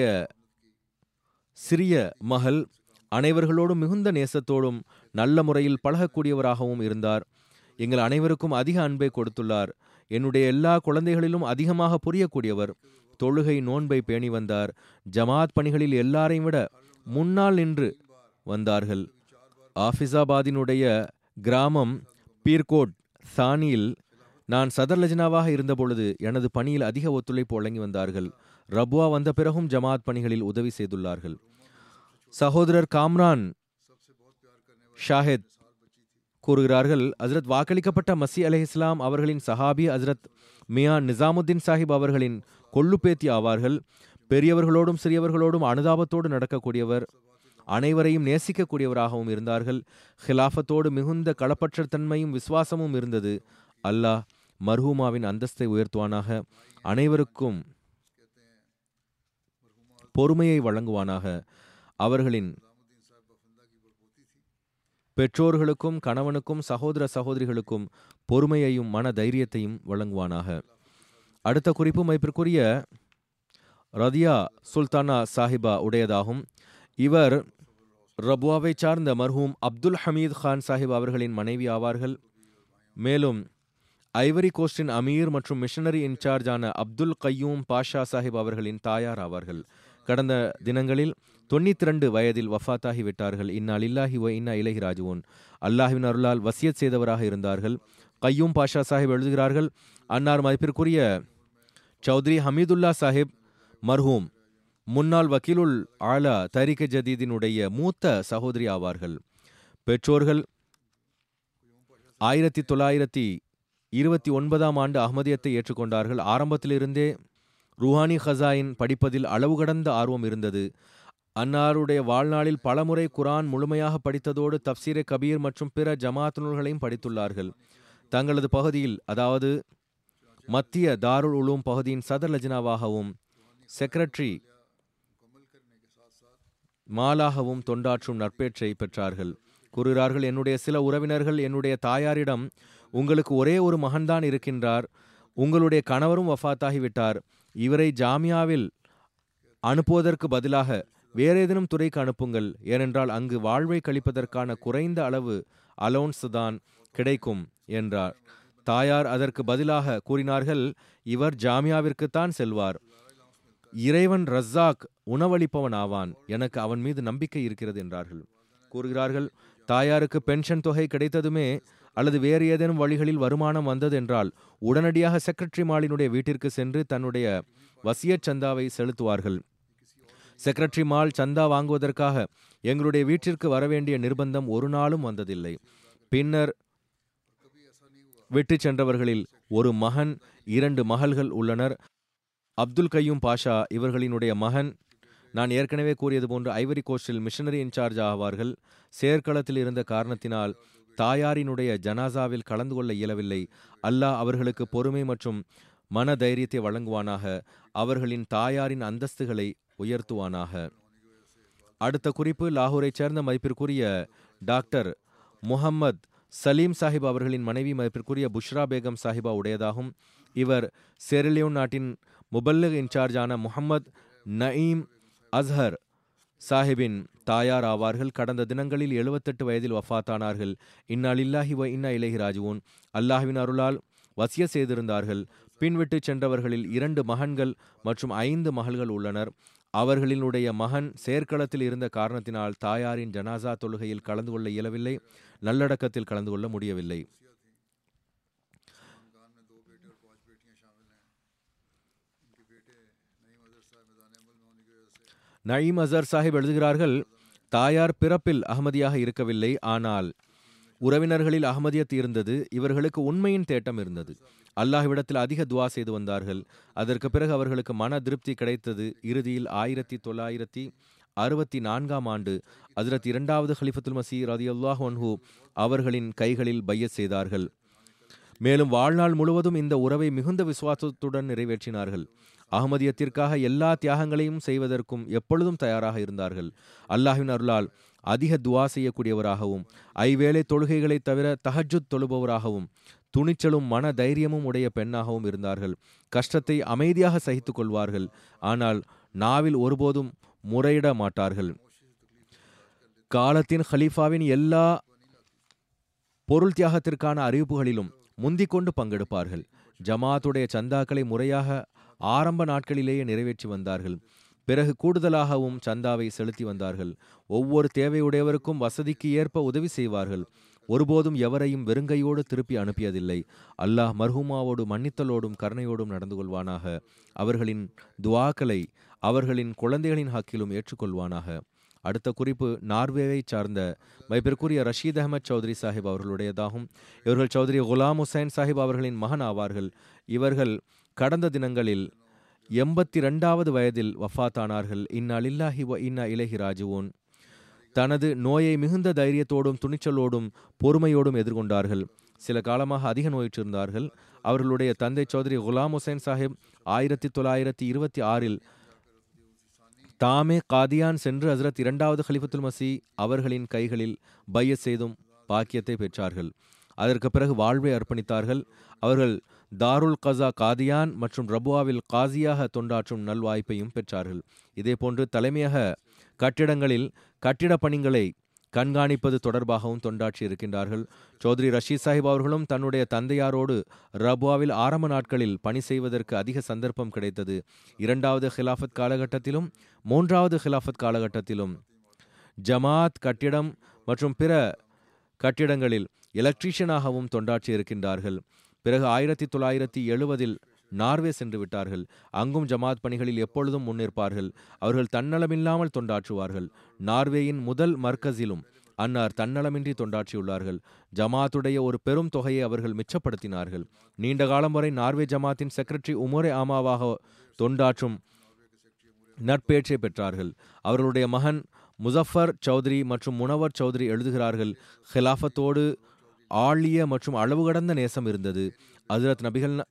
சிறிய மகள் அனைவர்களோடும் மிகுந்த நேசத்தோடும் நல்ல முறையில் பழகக்கூடியவராகவும் இருந்தார் எங்கள் அனைவருக்கும் அதிக அன்பை கொடுத்துள்ளார் என்னுடைய எல்லா குழந்தைகளிலும் அதிகமாக புரியக்கூடியவர் தொழுகை நோன்பை பேணி வந்தார் ஜமாத் பணிகளில் எல்லாரையும் விட முன்னால் நின்று வந்தார்கள் ஆஃபிசாபாதினுடைய கிராமம் பீர்கோட் சானியில் நான் சதர் லஜ்னாவாக இருந்தபொழுது எனது பணியில் அதிக ஒத்துழைப்பு வழங்கி வந்தார்கள் ரப்வா வந்த பிறகும் ஜமாத் பணிகளில் உதவி செய்துள்ளார்கள் சகோதரர் காம்ரான் ஷாஹித் கூறுகிறார்கள் ஹசரத் வாக்களிக்கப்பட்ட மசி அலி இஸ்லாம் அவர்களின் சஹாபி ஹசரத் மியா நிசாமுத்தீன் சாஹிப் அவர்களின் கொள்ளுப்பேத்தி ஆவார்கள் பெரியவர்களோடும் சிறியவர்களோடும் அனுதாபத்தோடு நடக்கக்கூடியவர் அனைவரையும் நேசிக்கக்கூடியவராகவும் இருந்தார்கள் ஹிலாஃபத்தோடு மிகுந்த களப்பற்ற தன்மையும் விசுவாசமும் இருந்தது அல்லாஹ் மர்ஹூமாவின் அந்தஸ்தை உயர்த்துவானாக அனைவருக்கும் பொறுமையை வழங்குவானாக அவர்களின் பெற்றோர்களுக்கும் கணவனுக்கும் சகோதர சகோதரிகளுக்கும் பொறுமையையும் மன தைரியத்தையும் வழங்குவானாக அடுத்த குறிப்பு மைப்பிற்குரிய ரதியா சுல்தானா சாஹிபா உடையதாகும் இவர் ரபுவாவை சார்ந்த மர்ஹூம் அப்துல் ஹமீத் கான் சாஹிப் அவர்களின் மனைவி ஆவார்கள் மேலும் ஐவரி கோஸ்டின் அமீர் மற்றும் மிஷனரி இன்சார்ஜான அப்துல் கையூம் பாஷா சாஹிப் அவர்களின் தாயார் ஆவார்கள் கடந்த தினங்களில் தொண்ணூத்தி ரெண்டு வயதில் வஃத்தாகி விட்டார்கள் இன்னால் இல்லாஹி ஒ இன்னா இலஹி ராஜுவோன் அல்லாஹின் அருளால் வசியத் செய்தவராக இருந்தார்கள் கையூம் பாஷா சாஹிப் எழுதுகிறார்கள் அன்னார் மதிப்பிற்குரிய சௌத்ரி ஹமீதுல்லா சாஹிப் மர்ஹூம் முன்னாள் வக்கீலுல் ஆலா தரிக ஜதீதினுடைய மூத்த சகோதரி ஆவார்கள் பெற்றோர்கள் ஆயிரத்தி தொள்ளாயிரத்தி இருபத்தி ஒன்பதாம் ஆண்டு அஹ்மதியத்தை ஏற்றுக்கொண்டார்கள் ஆரம்பத்திலிருந்தே ருஹானி ஹசாயின் படிப்பதில் அளவு கடந்த ஆர்வம் இருந்தது அன்னாருடைய வாழ்நாளில் பலமுறை குரான் முழுமையாக படித்ததோடு தப்சீரே கபீர் மற்றும் பிற ஜமாத் நூல்களையும் படித்துள்ளார்கள் தங்களது பகுதியில் அதாவது மத்திய தாருல் உலூம் பகுதியின் சதர் லஜ்னாவாகவும் செக்ரட்டரி மாலாகவும் தொண்டாற்றும் நற்பேற்றை பெற்றார்கள் கூறுகிறார்கள் என்னுடைய சில உறவினர்கள் என்னுடைய தாயாரிடம் உங்களுக்கு ஒரே ஒரு மகன்தான் இருக்கின்றார் உங்களுடைய கணவரும் வஃத்தாகிவிட்டார் இவரை ஜாமியாவில் அனுப்புவதற்கு பதிலாக வேற ஏதேனும் துறைக்கு அனுப்புங்கள் ஏனென்றால் அங்கு வாழ்வை கழிப்பதற்கான குறைந்த அளவு அலோன்ஸ் தான் கிடைக்கும் என்றார் தாயார் அதற்கு பதிலாக கூறினார்கள் இவர் ஜாமியாவிற்குத்தான் செல்வார் இறைவன் ரஸ்ஸாக் உணவளிப்பவன் ஆவான் எனக்கு அவன் மீது நம்பிக்கை இருக்கிறது என்றார்கள் கூறுகிறார்கள் தாயாருக்கு பென்ஷன் தொகை கிடைத்ததுமே அல்லது வேறு ஏதேனும் வழிகளில் வருமானம் வந்தது என்றால் உடனடியாக செக்ரட்டரி மாலினுடைய வீட்டிற்கு சென்று தன்னுடைய வசியச் சந்தாவை செலுத்துவார்கள் செக்ரட்டரி மால் சந்தா வாங்குவதற்காக எங்களுடைய வீட்டிற்கு வரவேண்டிய நிர்பந்தம் ஒரு நாளும் வந்ததில்லை பின்னர் விட்டுச் சென்றவர்களில் ஒரு மகன் இரண்டு மகள்கள் உள்ளனர் அப்துல் கையூம் பாஷா இவர்களினுடைய மகன் நான் ஏற்கனவே கூறியது போன்று ஐவரி கோஸ்டில் மிஷனரி இன்சார்ஜ் ஆவார்கள் செயற்களத்தில் இருந்த காரணத்தினால் தாயாரினுடைய ஜனாசாவில் கலந்து கொள்ள இயலவில்லை அல்லாஹ் அவர்களுக்கு பொறுமை மற்றும் மன தைரியத்தை வழங்குவானாக அவர்களின் தாயாரின் அந்தஸ்துகளை உயர்த்துவானாக அடுத்த குறிப்பு லாகூரைச் சேர்ந்த மதிப்பிற்குரிய டாக்டர் முஹம்மத் சலீம் சாஹிப் அவர்களின் மனைவி மதிப்பிற்குரிய புஷ்ரா பேகம் சாஹிபா உடையதாகும் இவர் செரிலியோன் நாட்டின் முபல்லக் இன்சார்ஜான முஹம்மத் நயீம் அஸ்ஹர் சாஹிபின் தாயார் ஆவார்கள் கடந்த தினங்களில் எழுபத்தெட்டு வயதில் வஃபாத்தானார்கள் இந்நாளில்லாஹி வ இன்னா இலகி ராஜுவோன் அல்லாஹ்வின் அருளால் வசிய செய்திருந்தார்கள் பின்விட்டு சென்றவர்களில் இரண்டு மகன்கள் மற்றும் ஐந்து மகள்கள் உள்ளனர் அவர்களினுடைய மகன் செயற்களத்தில் இருந்த காரணத்தினால் தாயாரின் ஜனாசா தொழுகையில் கலந்து கொள்ள இயலவில்லை நல்லடக்கத்தில் கலந்து கொள்ள முடியவில்லை खानदान में दो बेटे और पांच बेटियां शामिल हैं इनके बेटे नईम अजहर साहब मैदान अमल में होने की वजह से நயீம் அசர் சாஹிப் எழுதுகிறார்கள் தாயார் பிறப்பில் அகமதியாக இருக்கவில்லை ஆனால் உறவினர்களில் அகமதியத் இருந்தது இவர்களுக்கு உண்மையின் தேட்டம் இருந்தது அல்லாஹ்விடத்தில் அதிக துவா செய்து வந்தார்கள் அதற்கு பிறகு அவர்களுக்கு மன திருப்தி கிடைத்தது இறுதியில் ஆயிரத்தி தொள்ளாயிரத்தி அறுபத்தி நான்காம் ஆண்டு ஹஜ்ரத் இரண்டாவது ஹலிஃபத்துல் மசீ ரதியுல்லாஹ் ஒன்ஹு அவர்களின் கைகளில் பையத் செய்தார்கள் மேலும் வாழ்நாள் முழுவதும் இந்த உறவை மிகுந்த விசுவாசத்துடன் நிறைவேற்றினார்கள் அகமதியத்திற்காக எல்லா தியாகங்களையும் செய்வதற்கும் எப்பொழுதும் தயாராக இருந்தார்கள் அல்லாஹ்வின் அருளால் அதிக துவா செய்யக்கூடியவராகவும் ஐவேளை தொழுகைகளைத் தவிர தஹஜுத் தொழுபவராகவும் துணிச்சலும் மன தைரியமும் உடைய பெண்ணாகவும் இருந்தார்கள் கஷ்டத்தை அமைதியாக சகித்துக் கொள்வார்கள் ஆனால் நாவில் ஒருபோதும் முறையிட மாட்டார்கள் காலத்தின் ஹலீஃபாவின் எல்லா பொருள் தியாகத்திற்கான அறிவிப்புகளிலும் முந்திக் கொண்டு பங்கெடுப்பார்கள் ஜமாத்துடைய சந்தாக்களை முறையாக ஆரம்ப நாட்களிலேயே நிறைவேற்றி வந்தார்கள் பிறகு கூடுதலாகவும் சந்தாவை செலுத்தி வந்தார்கள் ஒவ்வொரு தேவையுடையவருக்கும் வசதிக்கு ஏற்ப உதவி செய்வார்கள் ஒருபோதும் எவரையும் வெறுங்கையோடு திருப்பி அனுப்பியதில்லை அல்லாஹ் மர்ஹூமாவோடு மன்னித்தலோடும் கருணையோடும் நடந்து கொள்வானாக அவர்களின் துவாக்களை அவர்களின் குழந்தைகளின் ஹக்கிலும் ஏற்றுக்கொள்வானாக அடுத்த குறிப்பு நார்வேவை சார்ந்த மைப்பிற்குரிய ரஷீத் அகமது சௌத்ரி சாஹிப் அவர்களுடையதாகும் இவர்கள் சௌத்ரி குலாம் ஹுசைன் சாஹிப் அவர்களின் மகன் ஆவார்கள் இவர்கள் கடந்த தினங்களில் எண்பத்தி ரெண்டாவது வயதில் வஃபாத்தானார்கள் இந்நாளில்லாஹி வ இன்னா இலஹி ராஜுவோன் தனது நோயை மிகுந்த தைரியத்தோடும் துணிச்சலோடும் பொறுமையோடும் எதிர்கொண்டார்கள் சில காலமாக அதிக நோயிற்றிருந்தார்கள் அவர்களுடைய தந்தை சௌத்ரி குலாம் ஹுசைன் சாஹிப் ஆயிரத்தி தொள்ளாயிரத்தி இருபத்தி ஆறில் தாமே காதியான் சென்று ஹசரத் இரண்டாவது ஹலிஃபத்துல் மசி அவர்களின் கைகளில் பையத் செய்தும் பாக்கியத்தை பெற்றார்கள் அதற்கு பிறகு வாழ்வை அர்ப்பணித்தார்கள் அவர்கள் தாருல் கசா காதியான் மற்றும் ரபுவாவில் காசியாக தொண்டாற்றும் நல்வாய்ப்பையும் பெற்றார்கள் இதேபோன்று தலைமையக கட்டிடங்களில் கட்டிடப் பணிகளை கண்காணிப்பது தொடர்பாகவும் தொண்டாற்றி இருக்கின்றார்கள் சௌத்ரி ரஷீத் சாஹிப் அவர்களும் தன்னுடைய தந்தையாரோடு ரபுவாவில் ஆரம்ப நாட்களில் பணி செய்வதற்கு அதிக சந்தர்ப்பம் கிடைத்தது இரண்டாவது ஹிலாஃபத் காலகட்டத்திலும் மூன்றாவது ஹிலாஃபத் காலகட்டத்திலும் ஜமாத் கட்டிடம் மற்றும் பிற கட்டிடங்களில் எலக்ட்ரீஷியனாகவும் தொண்டாற்றி இருக்கின்றார்கள் பிறகு ஆயிரத்தி தொள்ளாயிரத்தி எழுபதில் நார்வே சென்று விட்டார்கள் அங்கும் ஜமாத் பணிகளில் எப்பொழுதும் முன்னிற்பார்கள் அவர்கள் தன்னலமில்லாமல் தொண்டாற்றுவார்கள் நார்வேயின் முதல் மர்க்கஸிலும் அன்னார் தன்னலமின்றி தொண்டாற்றியுள்ளார்கள் ஜமாத்துடைய ஒரு பெரும் தொகையை அவர்கள் மிச்சப்படுத்தினார்கள் நீண்ட காலம் வரை நார்வே ஜமாத்தின் செக்ரட்டரி உமரே ஆமாவாக தொண்டாற்றும் நட்பேற்றை பெற்றார்கள் அவர்களுடைய மகன் முசஃபர் சௌத்ரி மற்றும் முனவர் சௌத்ரி எழுதுகிறார்கள் ஹிலாஃபத்தோடு ஆழிய மற்றும் அளவு கடந்த நேசம் இருந்தது ஹஜரத் நபிகள் ந-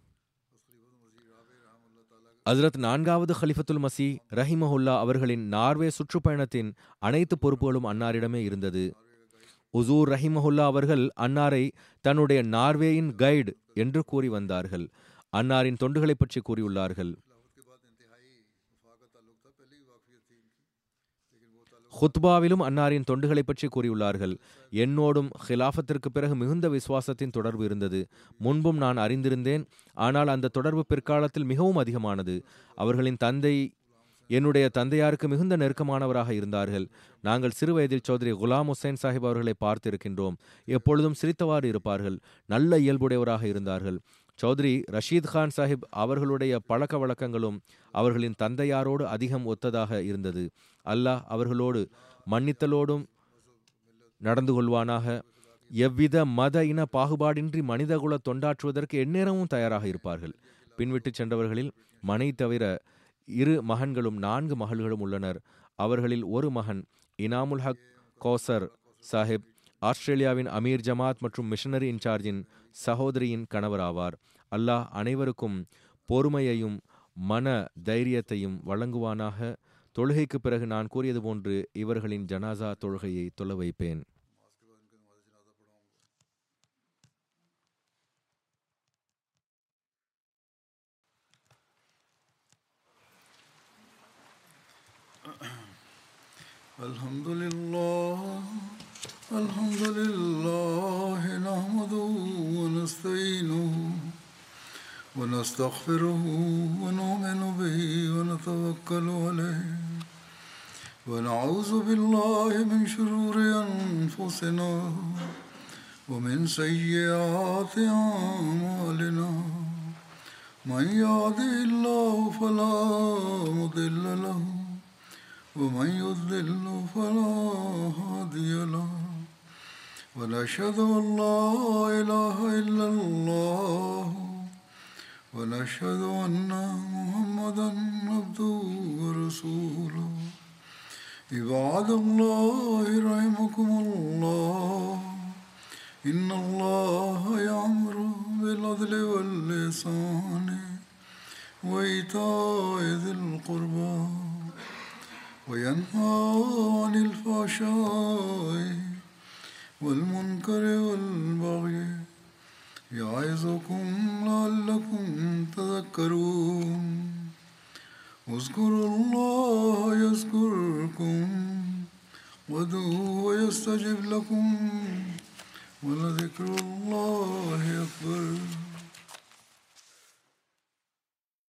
ஹஜரத் நான்காவது ஹலிஃபத்துல் மசி ரஹிமஹுல்லா அவர்களின் நார்வே சுற்றுப்பயணத்தின் அனைத்து பொறுப்புகளும் அன்னாரிடமே இருந்தது உசூர் ரஹிமஹுல்லா அவர்கள் அன்னாரை தன்னுடைய நார்வேயின் கைடு என்று கூறி வந்தார்கள் அன்னாரின் தொண்டுகளைப் பற்றி கூறியுள்ளார்கள் ஹுத்பாவிலும் அன்னாரின் தொண்டுகளைப் பற்றி கூறியுள்ளார்கள் என்னோடும் ஹிலாஃபத்திற்கு பிறகு மிகுந்த விசுவாசத்தின் தொடர்பு இருந்தது முன்பும் நான் அறிந்திருந்தேன் ஆனால் அந்த தொடர்பு பிற்காலத்தில் மிகவும் அதிகமானது அவர்களின் தந்தை என்னுடைய தந்தையாருக்கு மிகுந்த நெருக்கமானவராக இருந்தார்கள் நாங்கள் சிறு வயதில் சௌத்ரி குலாம் ஹுசைன் சாஹிப் அவர்களை பார்த்திருக்கின்றோம் எப்பொழுதும் சிரித்தவாறு இருப்பார்கள் நல்ல இயல்புடையவராக இருந்தார்கள் சௌத்ரி ரஷீத் கான் சாஹிப் அவர்களுடைய பழக்க வழக்கங்களும் அவர்களின் தந்தையாரோடு அதிகம் ஒத்ததாக இருந்தது அல்லாஹ் அவர்களோடு மன்னித்தலோடும் நடந்து கொள்வானாக எவ்வித மத இன பாகுபாடின்றி மனிதகுல தொண்டாற்றுவதற்கு எந்நேரமும் தயாராக இருப்பார்கள் பின்விட்டுச் சென்றவர்களில் மனை தவிர இரு மகன்களும் நான்கு மகள்களும் உள்ளனர் அவர்களில் ஒரு மகன் இனாமுல் ஹக் கோசர் சாஹிப் ஆஸ்திரேலியாவின் அமீர் ஜமாத் மற்றும் மிஷனரி இன்சார்ஜின் சகோதரியின் கணவர் ஆவார் அல்லாஹ் அனைவருக்கும் பொறுமையையும் மன தைரியத்தையும் வழங்குவானாக தொழுகைக்கு பிறகு நான் கூறியது போன்று இவர்களின் ஜனாசா தொழுகையை தொலை வைப்பேன் الحمد لله الحمد لله نحمده ونستعينه ونستغفره ونؤمن به ونتوكل عليه ونعوذ بالله من شرور أنفسنا ومن سيئات أعمالنا من يهده الله فلا مضل له ومن يضلل فلا هادي له ونشهد ان لا اله الا الله ونشهد ان محمدا عبده ورسوله عباد الله رحمكم الله ان الله يامر بالعدل واللسان وايتاء ذي القربى وينهى عن الفحشاء والمنكر والبغي يعظكم لعلكم تذكرون اذكروا الله يذكركم ودعوه يستجب لكم ولذكر الله